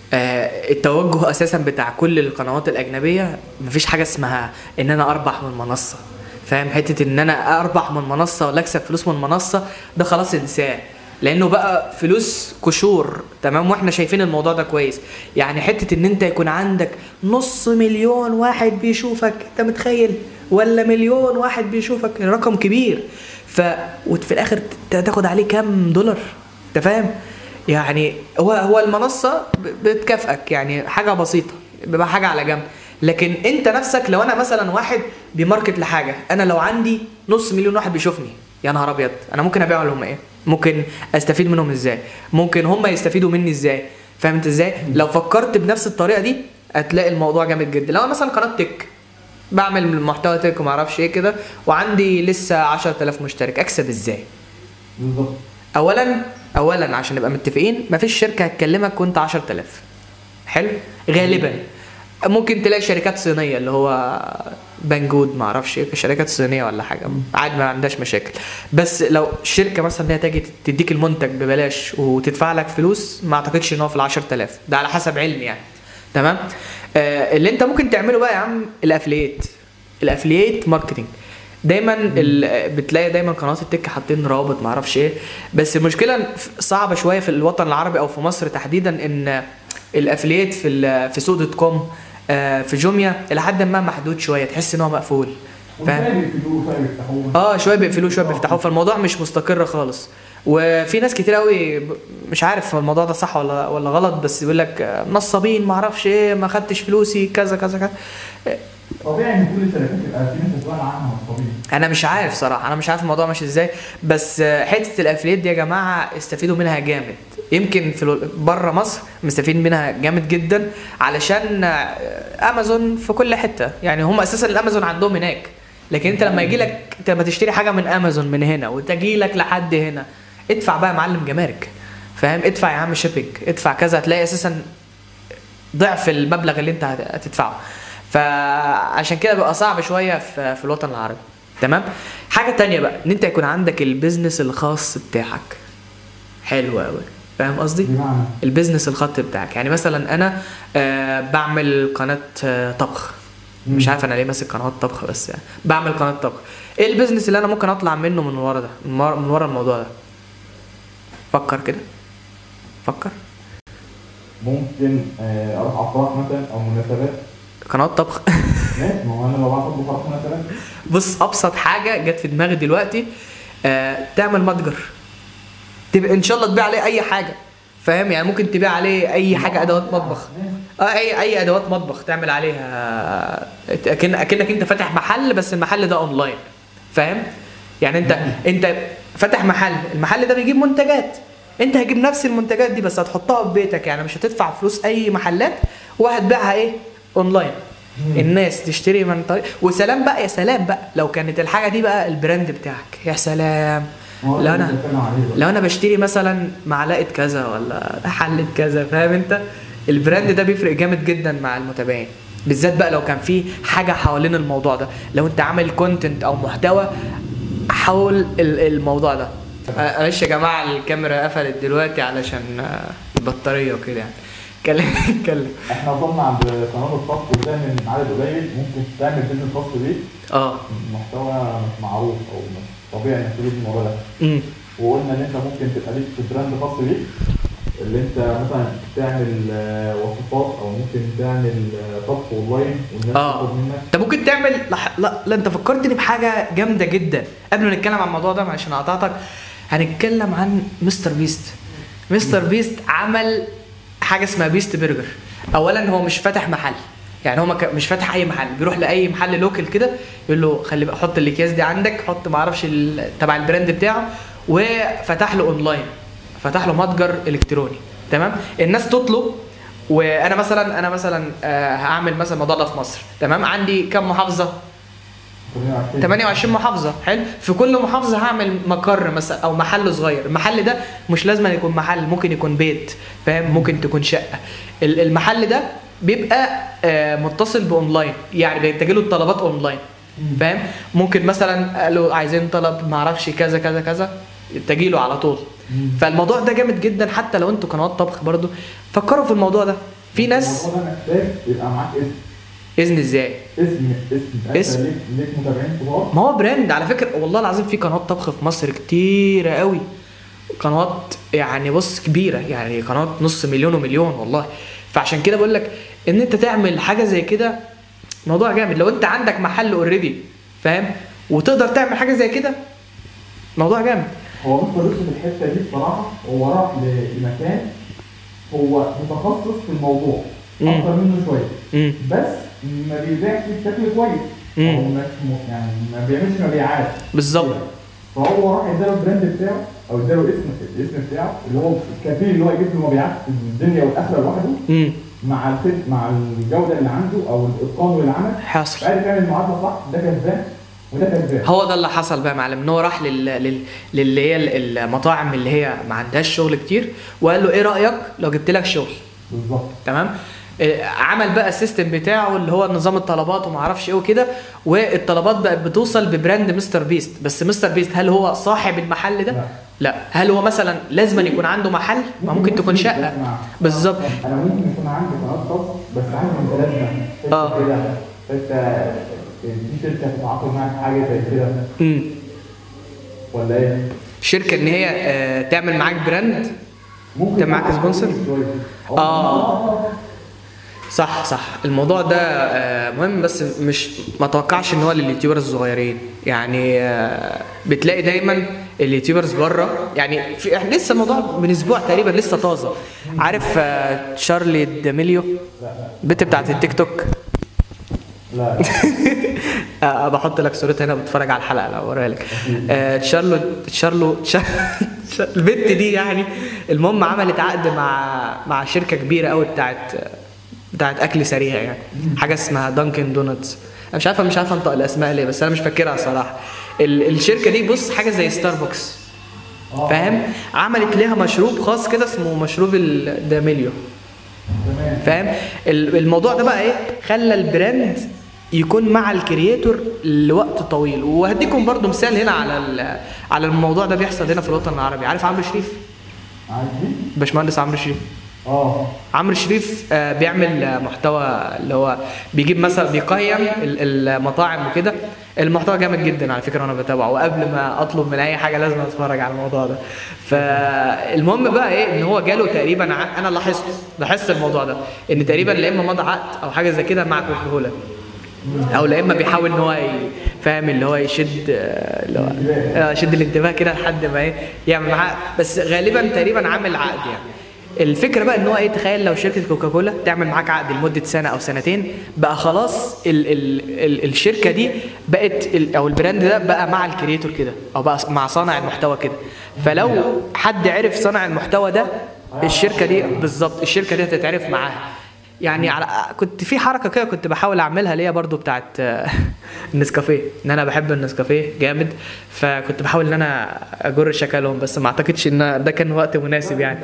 آه التوجه اساسا بتاع كل القنوات الاجنبيه مفيش حاجه اسمها ان انا اربح من منصه فاهم حته ان انا اربح من منصه ولا اكسب فلوس من منصه ده خلاص انساه لانه بقى فلوس قشور تمام واحنا شايفين الموضوع ده كويس يعني حته ان انت يكون عندك نص مليون واحد بيشوفك انت متخيل ولا مليون واحد بيشوفك رقم كبير ف وفي الاخر ت- تاخد عليه كام دولار انت فاهم يعني هو هو المنصه ب- بتكافئك يعني حاجه بسيطه بيبقى حاجه على جنب لكن انت نفسك لو انا مثلا واحد بيماركت لحاجه انا لو عندي نص مليون واحد بيشوفني يا نهار ابيض انا ممكن ابيع لهم ايه ممكن استفيد منهم ازاي ممكن هم يستفيدوا مني ازاي فاهم انت ازاي لو فكرت بنفس الطريقه دي هتلاقي الموضوع جامد جدا لو أنا مثلا قناه تك بعمل محتوى تك وما اعرفش ايه كده وعندي لسه 10000 مشترك اكسب ازاي بالظبط اولا اولا عشان نبقى متفقين مفيش شركه هتكلمك وانت 10000 حلو غالبا ممكن تلاقي شركات صينيه اللي هو بنجود ما اعرفش ايه شركات صينيه ولا حاجه عادي ما عندهاش مشاكل بس لو شركه مثلا هي تيجي تديك المنتج ببلاش وتدفع لك فلوس ما اعتقدش ان هو في ال 10000 ده على حسب علمي يعني تمام آه اللي انت ممكن تعمله بقى يا عم الافلييت الافلييت ماركتنج دايما ال- بتلاقي دايما قنوات التك حاطين روابط ما اعرفش ايه بس المشكله صعبه شويه في الوطن العربي او في مصر تحديدا ان الافلييت في ال- في سوق دوت كوم آه، في جوميا الى حد ما محدود شويه تحس ان هو مقفول فاهم وشويه بيقفلوه شويه بيفتحوه اه شويه بيقفلوه شويه بيفتحوه فالموضوع مش مستقر خالص وفي ناس كتير قوي ب- مش عارف الموضوع ده صح ولا ولا غلط بس بيقول لك آه، نصابين ما اعرفش ايه ما خدتش فلوسي كذا كذا كذا طبيعي ان كل الشركات يبقى في ناس مسؤوله عنها مش طبيعي انا مش عارف صراحه انا مش عارف الموضوع ماشي ازاي بس آه، حته الافليت دي يا جماعه استفيدوا منها جامد يمكن في بره مصر مستفيد منها جامد جدا علشان آه، امازون في كل حته يعني هم اساسا الامازون عندهم هناك لكن انت لما يجي لك انت لما تشتري حاجه من امازون من هنا وتجي لك لحد هنا ادفع بقى يا معلم جمارك فاهم ادفع يا عم شيبنج ادفع كذا هتلاقي اساسا ضعف المبلغ اللي انت هت- هتدفعه فعشان كده بيبقى صعب شويه في, في الوطن العربي تمام حاجه تانية بقى ان انت يكون عندك البيزنس الخاص بتاعك حلو قوي فاهم قصدي بمعنى البيزنس الخط بتاعك يعني مثلا انا آه بعمل قناه آه طبخ مش عارف انا ليه ماسك قناه طبخ بس يعني بعمل قناه طبخ ايه البيزنس اللي انا ممكن اطلع منه من ورا ده من ورا, من ورا الموضوع ده فكر كده فكر ممكن آه، اروح افراح مثلا او مناسبات قناه طبخ ماشي ما هو انا لو بعرف اطبخ اروح مناسبات بص ابسط حاجه جت في دماغي دلوقتي آه تعمل متجر تبقى ان شاء الله تبيع عليه اي حاجه فاهم يعني ممكن تبيع عليه اي حاجه ادوات مطبخ اه اي اي ادوات مطبخ تعمل عليها اكن اكنك انت فاتح محل بس المحل ده اونلاين فاهم يعني انت انت فاتح محل المحل ده بيجيب منتجات انت هتجيب نفس المنتجات دي بس هتحطها في بيتك يعني مش هتدفع فلوس اي محلات وهتبيعها ايه اونلاين الناس تشتري من طريق وسلام بقى يا سلام بقى لو كانت الحاجه دي بقى البراند بتاعك يا سلام ما هو لو ده انا اللي بتكلم عليه بقى. لو انا بشتري مثلا معلقه كذا ولا حله كذا فاهم انت البراند ده بيفرق جامد جدا مع المتابعين بالذات بقى لو كان في حاجه حوالين الموضوع ده لو انت عامل كونتنت او محتوى حول ال- الموضوع ده آه، معلش يا جماعه الكاميرا قفلت دلوقتي علشان آه، البطاريه وكده يعني اتكلم اتكلم احنا وصلنا عند قناه الطبخ وده من عدد قليل ممكن تعمل بيزنس خاص بيك اه محتوى مش معروف او مش طبيعي انك تجيب الموضوع ده امم وقلنا ان انت ممكن تبقى ليك في براند خاص بيك اللي انت مثلا تعمل آه، وصفات او ممكن تعمل آه، طبخ اونلاين والناس اه تاخد منك انت ممكن تعمل لا, لا, لا انت فكرتني بحاجه جامده جدا قبل ما نتكلم عن الموضوع ده معلش انا قطعتك هنتكلم عن مستر بيست مستر بيست عمل حاجه اسمها بيست برجر اولا هو مش فاتح محل يعني هو ما كان- مش فاتح اي محل بيروح لاي محل لوكال كده يقول له خلي بقى حط الاكياس دي عندك حط ما اعرفش ال- تبع البراند بتاعه وفتح له اونلاين فتح له متجر الكتروني تمام الناس تطلب وانا مثلا انا مثلا آه، هعمل مثلا الموضوع ده في مصر تمام عندي كم محافظه 28 محافظه حلو في كل محافظه هعمل مقر مثلا او محل صغير المحل ده مش لازم أن يكون محل ممكن يكون بيت فاهم ممكن تكون شقه ال- المحل ده بيبقى آه، متصل باونلاين يعني بيتجي له الطلبات اونلاين فاهم ممكن مثلا قالوا عايزين طلب معرفش كذا كذا كذا تجي له على طول فالموضوع ده جامد جدا حتى لو انتوا قنوات طبخ برضو فكروا في الموضوع ده في ناس الموضوع ده محتاج يبقى معاك اسم اذن ازاي اسم اسم أنت اسم. ليك ليك متابعين كبار ما هو براند على فكره والله العظيم في قنوات طبخ في مصر كتيره قوي قنوات يعني بص كبيره يعني قنوات نص مليون ومليون والله فعشان كده بقول لك ان انت تعمل حاجه زي كده موضوع جامد لو انت عندك محل اوريدي فاهم وتقدر تعمل حاجه زي كده موضوع جامد هو مستر يوسف في الحته دي بصراحه هو راح ل- لمكان هو متخصص في الموضوع مم. اكتر منه شويه امم بس ما بيبيعش بشكل كويس مم. هو مش م- يعني ما بيعملش مبيعات بالظبط فهو راح اداله البراند بتاعه او اداله اسم الاسم بتاعه اللي هو كفيل اللي هو يجيب له مبيعات في الدنيا والاخره لوحده امم مع الخد مع الجوده اللي عنده او الاتقان والعمل حاصل عارف يعمل المعادله صح ده كسبان وده كسبان هو ده اللي حصل بقى يا معلم ان هو راح لل... لل... للي هي ال- المطاعم اللي هي ما عندهاش شغل كتير وقال له ايه رايك لو جبت لك شغل بالظبط تمام آه، عمل بقى السيستم بتاعه اللي هو نظام الطلبات وما اعرفش ايه وكده والطلبات بقت بتوصل ببراند مستر بيست بس مستر بيست هل هو صاحب المحل ده لا. لا هل هو مثلا لازم أن يكون عنده محل ما ممكن تكون شقه بسمع. بالظبط انا ممكن يكون عندي قناه طبخ بس عندي امتلاكنا آه. حته كده حته في شركه تتعاقد معاك في حاجه زي كده امم ولا ايه؟ شركه ان هي آه، تعمل معاك براند ممكن أنت معاك يكون سبونسر؟ شوية. آه. صح صح الموضوع ده آه، مهم بس مش ما توقعش ان هو لليوتيوبرز الصغيرين يعني آه، بتلاقي دايما اليوتيوبرز بره يعني في إحنا لسه الموضوع من اسبوع تقريبا لسه طازه عارف آه، تشارلي داميليو البت بتاعت التيك توك لا آه، بحط لك صورتها هنا بتفرج على الحلقه لو اوريها لك آه، تشارلو تشارلو تشار- البت دي يعني المهم عملت عقد مع مع شركه كبيره قوي بتاعت بتاعت اكل سريع يعني حاجه اسمها دانكن دونتس انا مش عارفه مش عارفه انطق الاسماء ليه بس انا مش فاكرها صراحه ال- الشركه دي بص حاجه زي ستاربكس فاهم عملت ليها مشروب خاص كده اسمه مشروب الداميليو تمام فاهم ال- الموضوع ده بقى ايه خلى البراند يكون مع الكرييتور لوقت طويل وهديكم برضو مثال هنا على ال- على الموضوع ده بيحصل هنا في الوطن العربي عارف عمرو شريف عارفين؟ باشمهندس عمرو شريف اه عمرو شريف آه، بيعمل آه، محتوى اللي هو بيجيب مثلا بيقيم ال- المطاعم وكده المحتوى جامد جدا على فكره وانا بتابعه وقبل ما اطلب من اي حاجه لازم اتفرج على الموضوع ده فالمهم بقى ايه ان هو جاله تقريبا ع- انا لاحظت لاحظت الموضوع ده ان تقريبا لا اما مضى عقد او حاجه زي كده مع كوكاكولا او لا اما بيحاول ان هو ي- فاهم اللي هو يشد آه، اللي هو آه، يشد الانتباه كده لحد ما ايه يعمل معاه بس غالبا تقريبا عامل عقد يعني الفكره بقى ان هو ايه تخيل لو شركه كوكاكولا تعمل معاك عقد لمده سنه او سنتين بقى خلاص ال ال ال الشركه دي بقت ال او البراند ده بقى مع الكريتور كده او بقى مع صانع المحتوى كده فلو حد عرف صانع المحتوى ده الشركه دي بالظبط الشركه دي هتتعرف معاها يعني على كنت في حركه كده كنت بحاول اعملها ليا برضو بتاعت آه، النسكافيه ان انا بحب النسكافيه جامد فكنت بحاول ان انا اجر شكلهم بس ما اعتقدش ان ده كان وقت مناسب يعني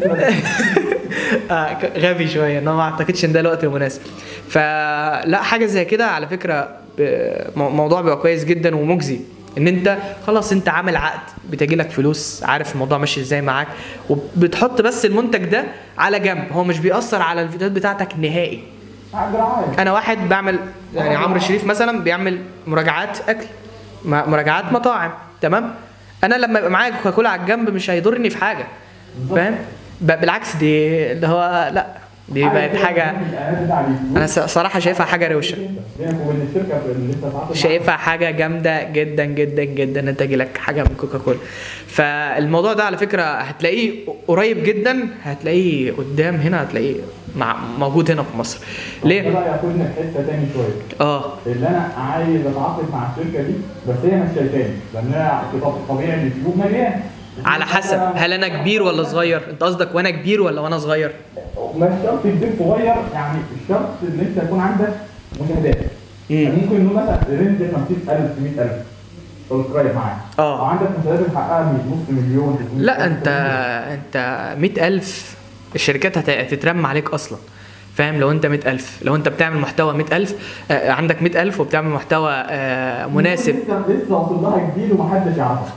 آه، ك- غبي شويه ان ما اعتقدش ان ده الوقت المناسب فلا حاجه زي كده على فكره ب- مو- موضوع بيبقى كويس جدا ومجزي ان انت خلاص انت عامل عقد بتجي لك فلوس عارف الموضوع ماشي ازاي معاك وبتحط بس المنتج ده على جنب هو مش بيأثر على الفيديوهات بتاعتك نهائي عقد رعاية انا واحد بعمل يعني عمرو شريف مثلا بيعمل مراجعات اكل م- مراجعات مطاعم تمام انا لما يبقى معايا كوكاكولا على الجنب مش هيضرني في حاجه فاهم ب- بالعكس دي اللي هو لا دي بقت حاجه انا س- صراحه شايفها حاجه روشه بينك وبين الشركه اللي انت تعاقد شايفها حاجه جامده جدا جدا جدا ان انت لك حاجه من كوكاكولا فالموضوع ده على فكره هتلاقيه قريب جدا هتلاقيه قدام هنا هتلاقيه مع موجود هنا في مصر ده ليه بقى ياخدنا في حته تاني شويه اه اللي انا عايز اتعاقد مع الشركه دي بس هي مش شايفاني لان انا كطب- طبيعي ان اليوتيوب مليان على حسب هل انا كبير ولا صغير انت قصدك وانا كبير ولا وانا صغير مش شرط كبير صغير يعني الشرط ان انت يكون عندك مشاهدات يعني ممكن نقول مثلا رينج 50000 100000 سبسكرايب معاك آه. او عندك مشاهدات محققه من نص مليون 300 لا ألف. انت انت مئة ألف الشركات هت- هتترمى عليك اصلا فاهم لو انت مئة ألف لو انت بتعمل محتوى مئة ألف آه، عندك مئة ألف وبتعمل محتوى آه، مناسب لسه لسه واصل لها جديد ومحدش يعرفها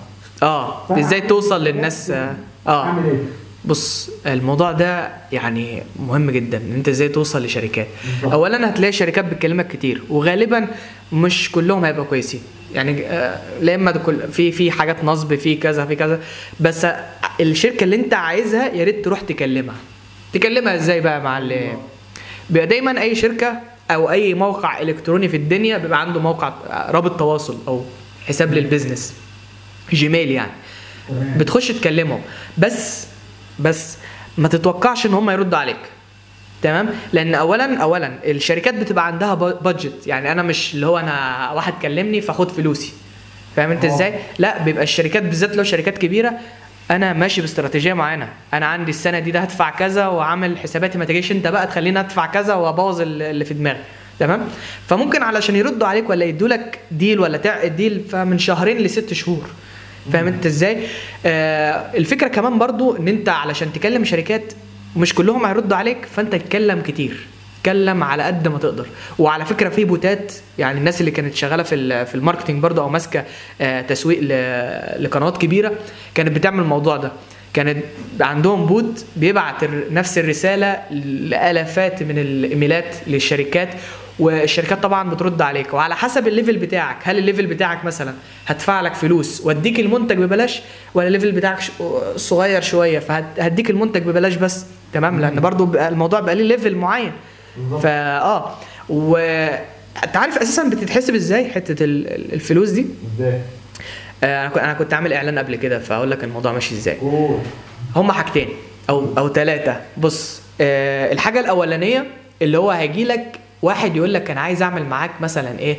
اه ازاي توصل للناس اه اه اعمل ايه؟ بص الموضوع ده يعني مهم جدا ان انت ازاي توصل لشركات بالظبط. اولا هتلاقي شركات بتكلمك كتير وغالبا مش كلهم هيبقوا كويسين يعني آه، لا اما ده كل في في حاجات نصب في كذا في كذا بس الشركه اللي انت عايزها يا ريت تروح تكلمها تكلمها ازاي بقى مع اللي بيبقى دايما اي شركه او اي موقع الكتروني في الدنيا بيبقى عنده موقع رابط تواصل او حساب للبيزنس جيميل يعني تمام. بتخش تكلمهم بس بس ما تتوقعش ان هم يردوا عليك تمام لان اولا اولا الشركات بتبقى عندها بادجت يعني انا مش اللي هو انا واحد كلمني فاخد فلوسي فاهم انت اه. ازاي لا بيبقى الشركات بالذات لو شركات كبيره انا ماشي باستراتيجيه معينه انا عندي السنه دي ده هدفع كذا وعامل حساباتي ما تجيش انت بقى تخليني ادفع كذا وابوظ اللي في دماغي تمام فممكن علشان يردوا عليك ولا يدوا لك ديل ولا تعقد ديل فمن شهرين لست شهور فاهم انت ازاي آه الفكره كمان برضو ان انت علشان تكلم شركات مش كلهم هيردوا عليك فانت تتكلم كتير اتكلم على قد ما تقدر وعلى فكره في بوتات يعني الناس اللي كانت شغاله في ال- في الماركتنج برضو او ماسكه آه، تسويق ل- لقنوات كبيره كانت بتعمل الموضوع ده كانت عندهم بوت بيبعت الر- نفس الرساله لالافات من الايميلات للشركات والشركات طبعا بترد عليك وعلى حسب الليفل بتاعك هل الليفل بتاعك مثلا هدفع لك فلوس واديك المنتج ببلاش ولا الليفل بتاعك ش- صغير شويه فهديك المنتج ببلاش بس تمام لان برضو بقى الموضوع بقى ليه ليفل معين بالظبط. فا اه و انت عارف اساسا بتتحسب ازاي حته ال- ال- الفلوس دي ازاي؟ آه، انا كنت- انا كنت عامل اعلان قبل كده فاقول لك الموضوع ماشي ازاي قول هما حاجتين او او ثلاثه بص آه الحاجه الاولانيه اللي هو هيجي لك واحد يقول لك انا عايز اعمل معاك مثلا ايه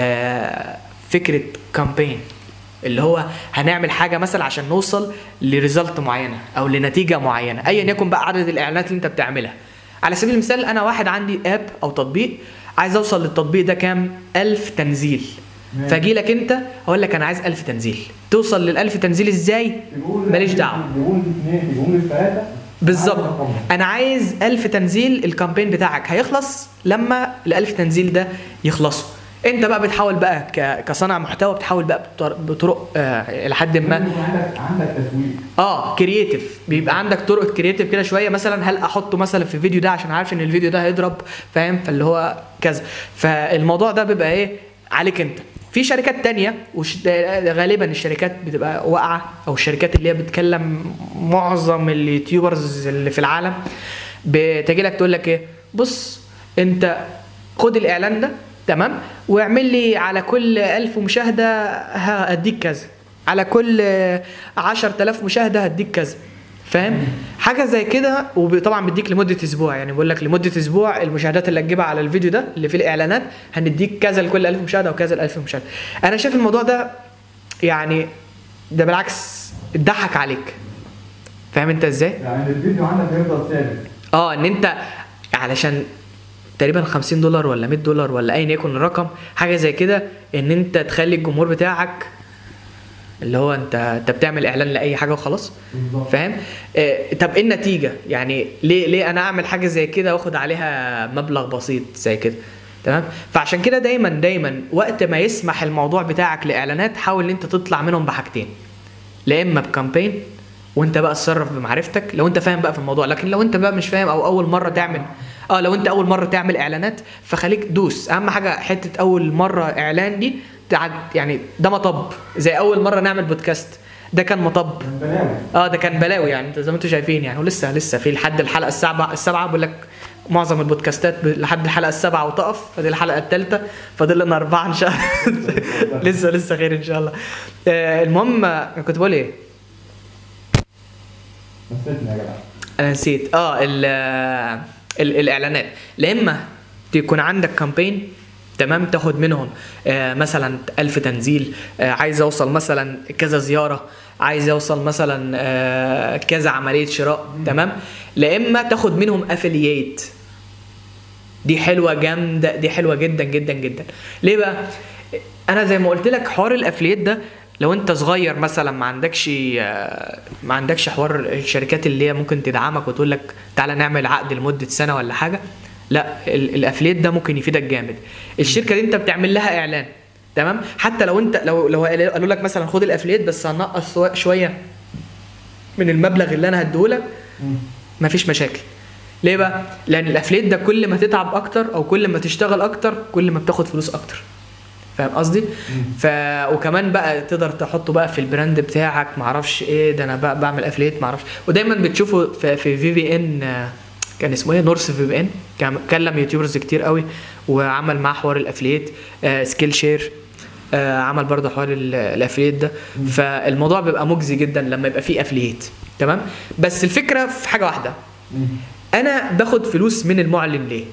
آه فكره كامبين اللي هو هنعمل حاجه مثلا عشان نوصل لريزلت معينه او لنتيجه معينه ايا يكن بقى عدد الاعلانات اللي انت بتعملها على سبيل المثال انا واحد عندي اب او تطبيق عايز اوصل للتطبيق ده كام ألف تنزيل ماشي. فاجي لك انت اقول لك انا عايز ألف تنزيل توصل للألف تنزيل ازاي تقول ماليش دعوه تقول اثنين تقول ثلاثه بالظبط انا عايز ألف تنزيل الكامبين بتاعك هيخلص لما الألف تنزيل ده يخلصوا انت بقى بتحاول بقى ك- كصانع محتوى بتحاول بقى بطر- بطرق آه لحد ما عندك عندك تسويق اه كرييتيف بيبقى عندك طرق كرييتيف كده شويه مثلا هل احطه مثلا في الفيديو ده عشان عارف ان الفيديو ده هيضرب فاهم فاللي هو كذا فالموضوع ده بيبقى ايه عليك انت في شركات تانية وش غالبا الشركات بتبقى واقعة او الشركات اللي هي بتكلم معظم اليوتيوبرز اللي في العالم بتجي لك تقول لك ايه بص انت خد الاعلان ده تمام واعمل لي على كل ألف مشاهدة هديك كذا على كل عشر تلاف مشاهدة هديك كذا فاهم حاجه زي كده وطبعا بيديك لمده اسبوع يعني بيقول لك لمده اسبوع المشاهدات اللي هتجيبها على الفيديو ده اللي فيه الاعلانات هنديك كذا لكل 1000 مشاهده وكذا ل 1000 مشاهده انا شايف الموضوع ده يعني ده بالعكس اتضحك عليك فاهم انت ازاي يعني الفيديو عندك هيفضل ثابت اه ان انت علشان تقريبا 50 دولار ولا 100 دولار ولا ايا يكن الرقم حاجه زي كده ان انت تخلي الجمهور بتاعك اللي هو انت انت بتعمل اعلان لاي حاجه وخلاص بالظبط. فاهم آه طب ايه النتيجه يعني ليه ليه انا اعمل حاجه زي كده واخد عليها مبلغ بسيط زي كده تمام فعشان كده دايما دايما وقت ما يسمح الموضوع بتاعك لاعلانات حاول ان انت تطلع منهم بحاجتين لا اما بكامبين وانت بقى اتصرف بمعرفتك لو انت فاهم بقى في الموضوع لكن لو انت بقى مش فاهم او اول مره تعمل اه لو انت اول مره تعمل اعلانات فخليك دوس اهم حاجه حته اول مره اعلان دي تعد يعني ده مطب زي اول مره نعمل بودكاست ده كان مطب من بلاوي اه ده كان بلاوي يعني انت زي ما انتم شايفين يعني ولسه لسه في لحد الحلقه السابعه السابعه بقول لك معظم البودكاستات ب- لحد الحلقه السابعه وتقف فدي الحلقه الثالثه فاضل لنا اربعه ان شاء الله لسه لسه خير ان شاء الله آه المهم آه، كنت بقول ايه نسيتني يا جدع انا نسيت اه ال آه، ال- الاعلانات لا اما تكون عندك كامبين تمام تاخد منهم آه مثلا ألف تنزيل آه عايز اوصل مثلا كذا زياره عايز اوصل مثلا آه كذا عمليه شراء تمام لا اما تاخد منهم افلييت دي حلوه جامده دي حلوه جدا جدا جدا ليه بقى انا زي ما قلت لك حوار الافلييت ده لو انت صغير مثلا ما عندكش آه، ما عندكش حوار الشركات اللي هي ممكن تدعمك وتقول لك تعالى نعمل عقد لمده سنه ولا حاجه لا ال- الافلييت ده ممكن يفيدك جامد الشركه دي انت بتعمل لها اعلان تمام حتى لو انت لو لو قالوا لك مثلا خد الافلييت بس هنقص شوية- شويه من المبلغ اللي انا هديهولك مم. مفيش مشاكل ليه بقى لان الافليت ده كل ما تتعب اكتر او كل ما تشتغل اكتر كل ما بتاخد فلوس اكتر فاهم قصدي ف وكمان بقى تقدر تحطه بقى في البراند بتاعك معرفش ايه ده انا بقى بعمل افليت معرفش ودايما بتشوفه في في في في ان كان اسمه ايه نورس في في ان كان كلم يوتيوبرز كتير قوي وعمل معاه حوار الافليت آه سكيل شير آه عمل برضه حوار ال- الافليت ده فالموضوع بيبقى مجزي جدا لما يبقى فيه افليت تمام بس الفكره في حاجه واحده مم. انا باخد فلوس من المعلن ليه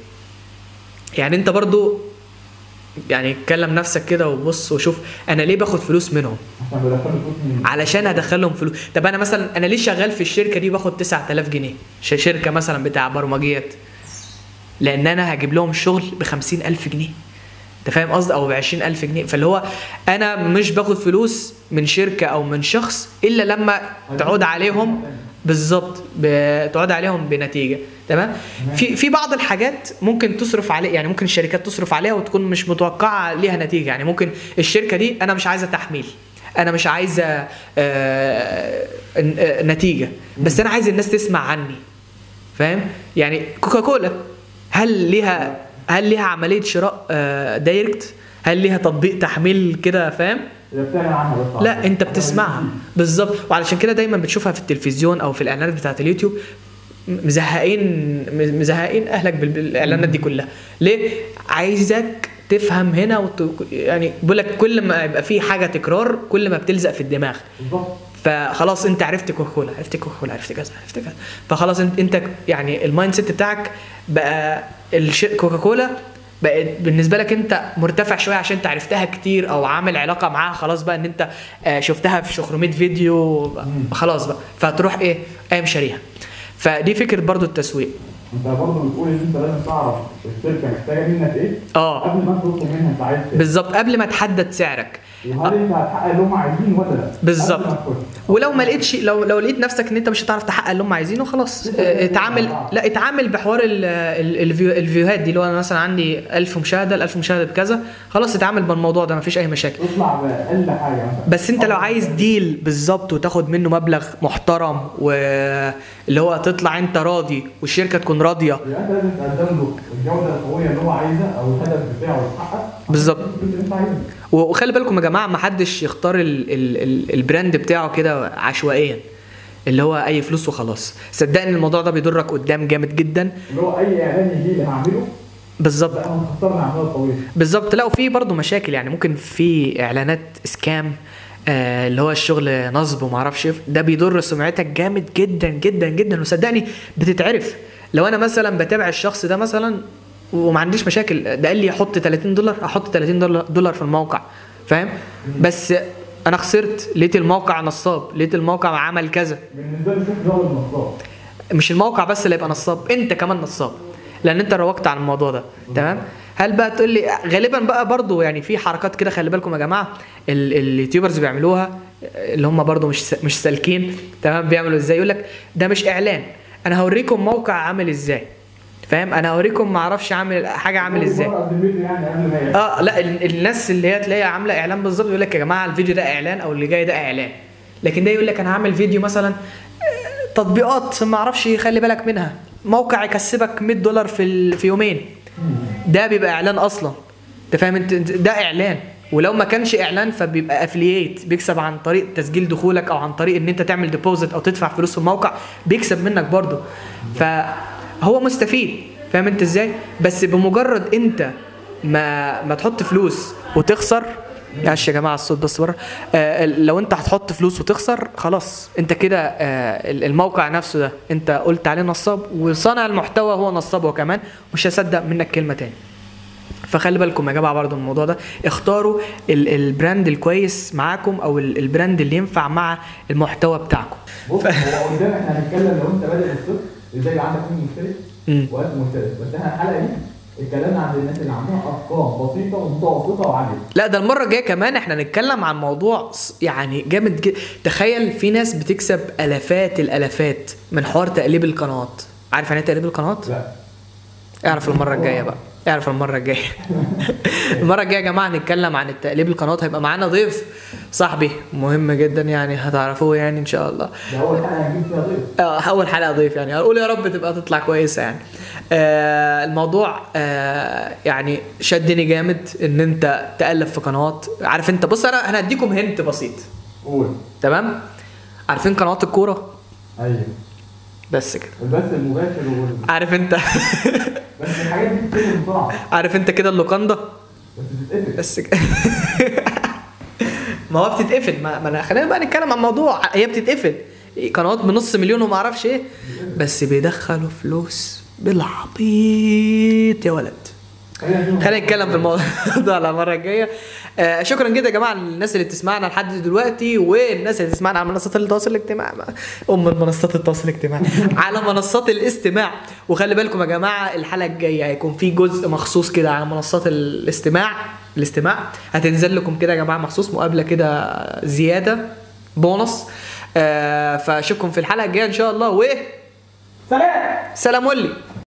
يعني انت برضو يعني اتكلم نفسك كده وبص وشوف انا ليه باخد فلوس منهم عشان بدخل فلوس من علشان ادخلهم فلوس طب انا مثلا انا ليه شغال في الشركه دي باخد 9000 جنيه ش- شركه مثلا بتاع برمجيات لان انا هجيب لهم شغل ب 50000 جنيه انت فاهم قصدي او ب 20000 جنيه فاللي هو انا مش باخد فلوس من شركه او من شخص الا لما تعود عليهم بالظبط ب- تعود عليهم بنتيجه تمام في في بعض الحاجات ممكن تصرف عليه يعني ممكن الشركات تصرف عليها وتكون مش متوقعه ليها نتيجه يعني ممكن الشركه دي انا مش عايزه تحميل انا مش عايزه آه، ن- آه، نتيجه بس انا عايز الناس تسمع عني فاهم يعني كوكاكولا هل ليها هل ليها عمليه شراء آه، دايركت هل ليها تطبيق تحميل كده فاهم اللي بتعلن عنها بس لا انت بتسمعها بالظبط وعلشان كده دايما بتشوفها في التلفزيون او في الاعلانات بتاعت اليوتيوب م- مزهقين م- مزهقين اهلك بال- بالاعلانات دي كلها ليه عايزك تفهم هنا وت... يعني بقول لك كل ما يبقى في حاجه تكرار كل ما بتلزق في الدماغ بالظبط فخلاص انت عرفت كوكاكولا عرفت كوكاكولا عرفت كذا عرفت كذا فخلاص انت انت يعني المايند سيت بتاعك بقى الش... كوكاكولا بقت بالنسبه لك انت مرتفع شويه عشان انت عرفتها كتير او عامل علاقه معاها خلاص بقى ان انت آه، شفتها في 600 فيديو خلاص بقى فتروح ايه قايم شاريها فدي فكره برضو التسويق انت برضه بتقول ان انت لازم تعرف الشركه محتاجه منك ايه اه قبل ما تطلب منها انت عايز ايه بالظبط قبل ما تحدد سعرك وهل انت هتحقق اللي هم عايزينه ولا لا؟ بالظبط. قبل ما تخش. ولو ما لقيتش لو لو لقيت نفسك ان انت مش هتعرف تحقق اللي هم عايزينه خلاص اه، اتعامل لا اتعامل بحوار ال- ال- الفيو- الفيوهات دي اللي هو انا مثلا عندي 1000 مشاهده ال 1000 مشاهده بكذا خلاص اتعامل بالموضوع ده مفيش اي مشاكل تطلع باقل حاجه مثلا بس انت لو عايز ديل بالظبط وتاخد منه مبلغ محترم واللي هو تطلع انت راضي والشركه تكون راضيه يبقى انت لازم تقدم له الجوده القويه اللي هو عايزها او الهدف بتاعه يتحقق بالظبط. اللي انت عايزه وخلي بالكم يا جماعه ما حدش يختار ال ال ال البراند بتاعه كده عشوائيا اللي هو اي فلوس وخلاص صدقني الموضوع ده بيضرك قدام جامد جدا اللي هو اي اعلان يجي لي هعمله بالظبط لا انا خسرنا عمليه طويله بالظبط لا وفي برضه مشاكل يعني ممكن في اعلانات سكام آه اللي هو الشغل نصب وما اعرفش إيه، ده بيضر سمعتك جامد جدا جدا جدا وصدقني بتتعرف لو انا مثلا بتابع الشخص ده مثلا وما عنديش مشاكل ده قال لي حط 30 دولار احط 30 دولار دولار في الموقع فاهم بس انا خسرت لقيت الموقع نصاب لقيت الموقع عمل كذا بالنسبه لي شوف جو النصاب مش الموقع بس اللي يبقى نصاب انت كمان نصاب لان انت روجت عن الموضوع ده تمام هل بقى تقول لي غالبا بقى برضو يعني في حركات كده خلي بالكم يا جماعه ال- اليوتيوبرز بيعملوها اللي هم برضو مش س- مش سالكين تمام بيعملوا ازاي يقول لك ده مش اعلان انا هوريكم موقع عامل ازاي فاهم انا هوريكم ما اعرفش عامل حاجه عامل ازاي مرة قدم فيديو يعني قبل ما يعمل. اه لا ال- الناس اللي هي تلاقيها عامله اعلان بالظبط يقول لك يا جماعه الفيديو ده اعلان او اللي جاي ده اعلان لكن ده يقول لك انا هعمل فيديو مثلا آه، تطبيقات ما اعرفش خلي بالك منها موقع يكسبك 100 دولار في ال- في يومين ده بيبقى اعلان اصلا انت فاهم انت انت- ده اعلان ولو ما كانش اعلان فبيبقى افلييت بيكسب عن طريق تسجيل دخولك او عن طريق ان انت تعمل ديبوزيت او تدفع فلوس في الموقع بيكسب منك برضه فهو مستفيد فاهم انت ازاي بس بمجرد انت ما ما تحط فلوس وتخسر معلش يا جماعه الصوت بس بره آه لو انت هتحط فلوس وتخسر خلاص انت كده آه الموقع نفسه ده انت قلت عليه نصاب وصانع المحتوى هو نصاب هو كمان مش هصدق منك كلمه تاني فخلي بالكم يا جماعه برضو من الموضوع ده اختاروا ال- البراند الكويس معاكم او ال- البراند اللي ينفع مع المحتوى بتاعكم بص هو قدام احنا هنتكلم لو انت بادئ من الصفر ازاي يبقى عندك مين مشترك مم. وقت مشترك بس احنا الحلقه دي اتكلمنا عن الناس اللي عندها ارقام بسيطه ومتوسطه وعاليه لا ده المره الجايه كمان احنا نتكلم عن موضوع ص- يعني جامد جدا تخيل في ناس بتكسب الافات الالافات من حوار تقليب القنوات عارف يعني ايه تقليب القنوات لا اعرف المره الجايه بقى اعرف المره الجايه المره الجايه يا جماعه هنتكلم عن التقليب القنوات هيبقى معانا ضيف صاحبي مهم جدا يعني هتعرفوه يعني ان شاء الله ده اول حلقه هنجيب فيها ضيف آه، اول حلقه ضيف يعني اقول يا رب تبقى تطلع كويسه يعني آه الموضوع آه يعني شدني جامد ان انت تالف في قنوات عارف انت بص انا انا هديكم هنت بسيط قول تمام عارفين قنوات الكوره ايوه بس كده البث المباشر وال... عارف انت بس الحاجات دي بتتم بسرعه عارف انت كده اللوكاندا بس بتتقفل بس كده ما هو بتتقفل ما, ما انا خلينا بقى نتكلم عن موضوع هي بتتقفل قنوات بنص مليون وما اعرفش ايه بس بيدخلوا فلوس بالعبيط يا ولد خلينا نشوف خلينا نتكلم في الموضوع ده على المره الجايه آه شكرا جدا يا جماعه للناس اللي بتسمعنا لحد دلوقتي والناس اللي بتسمعنا على منصات التواصل الاجتماعي ام منصات التواصل الاجتماعي على منصات الاستماع وخلي بالكم يا جماعه الحلقه الجايه هيكون في جزء مخصوص كده على منصات الاستماع الاستماع هتنزل لكم كده يا جماعه مخصوص مقابله كده زياده بونص آه فاشوفكم في الحلقه الجايه ان شاء الله و سلام سلام ولي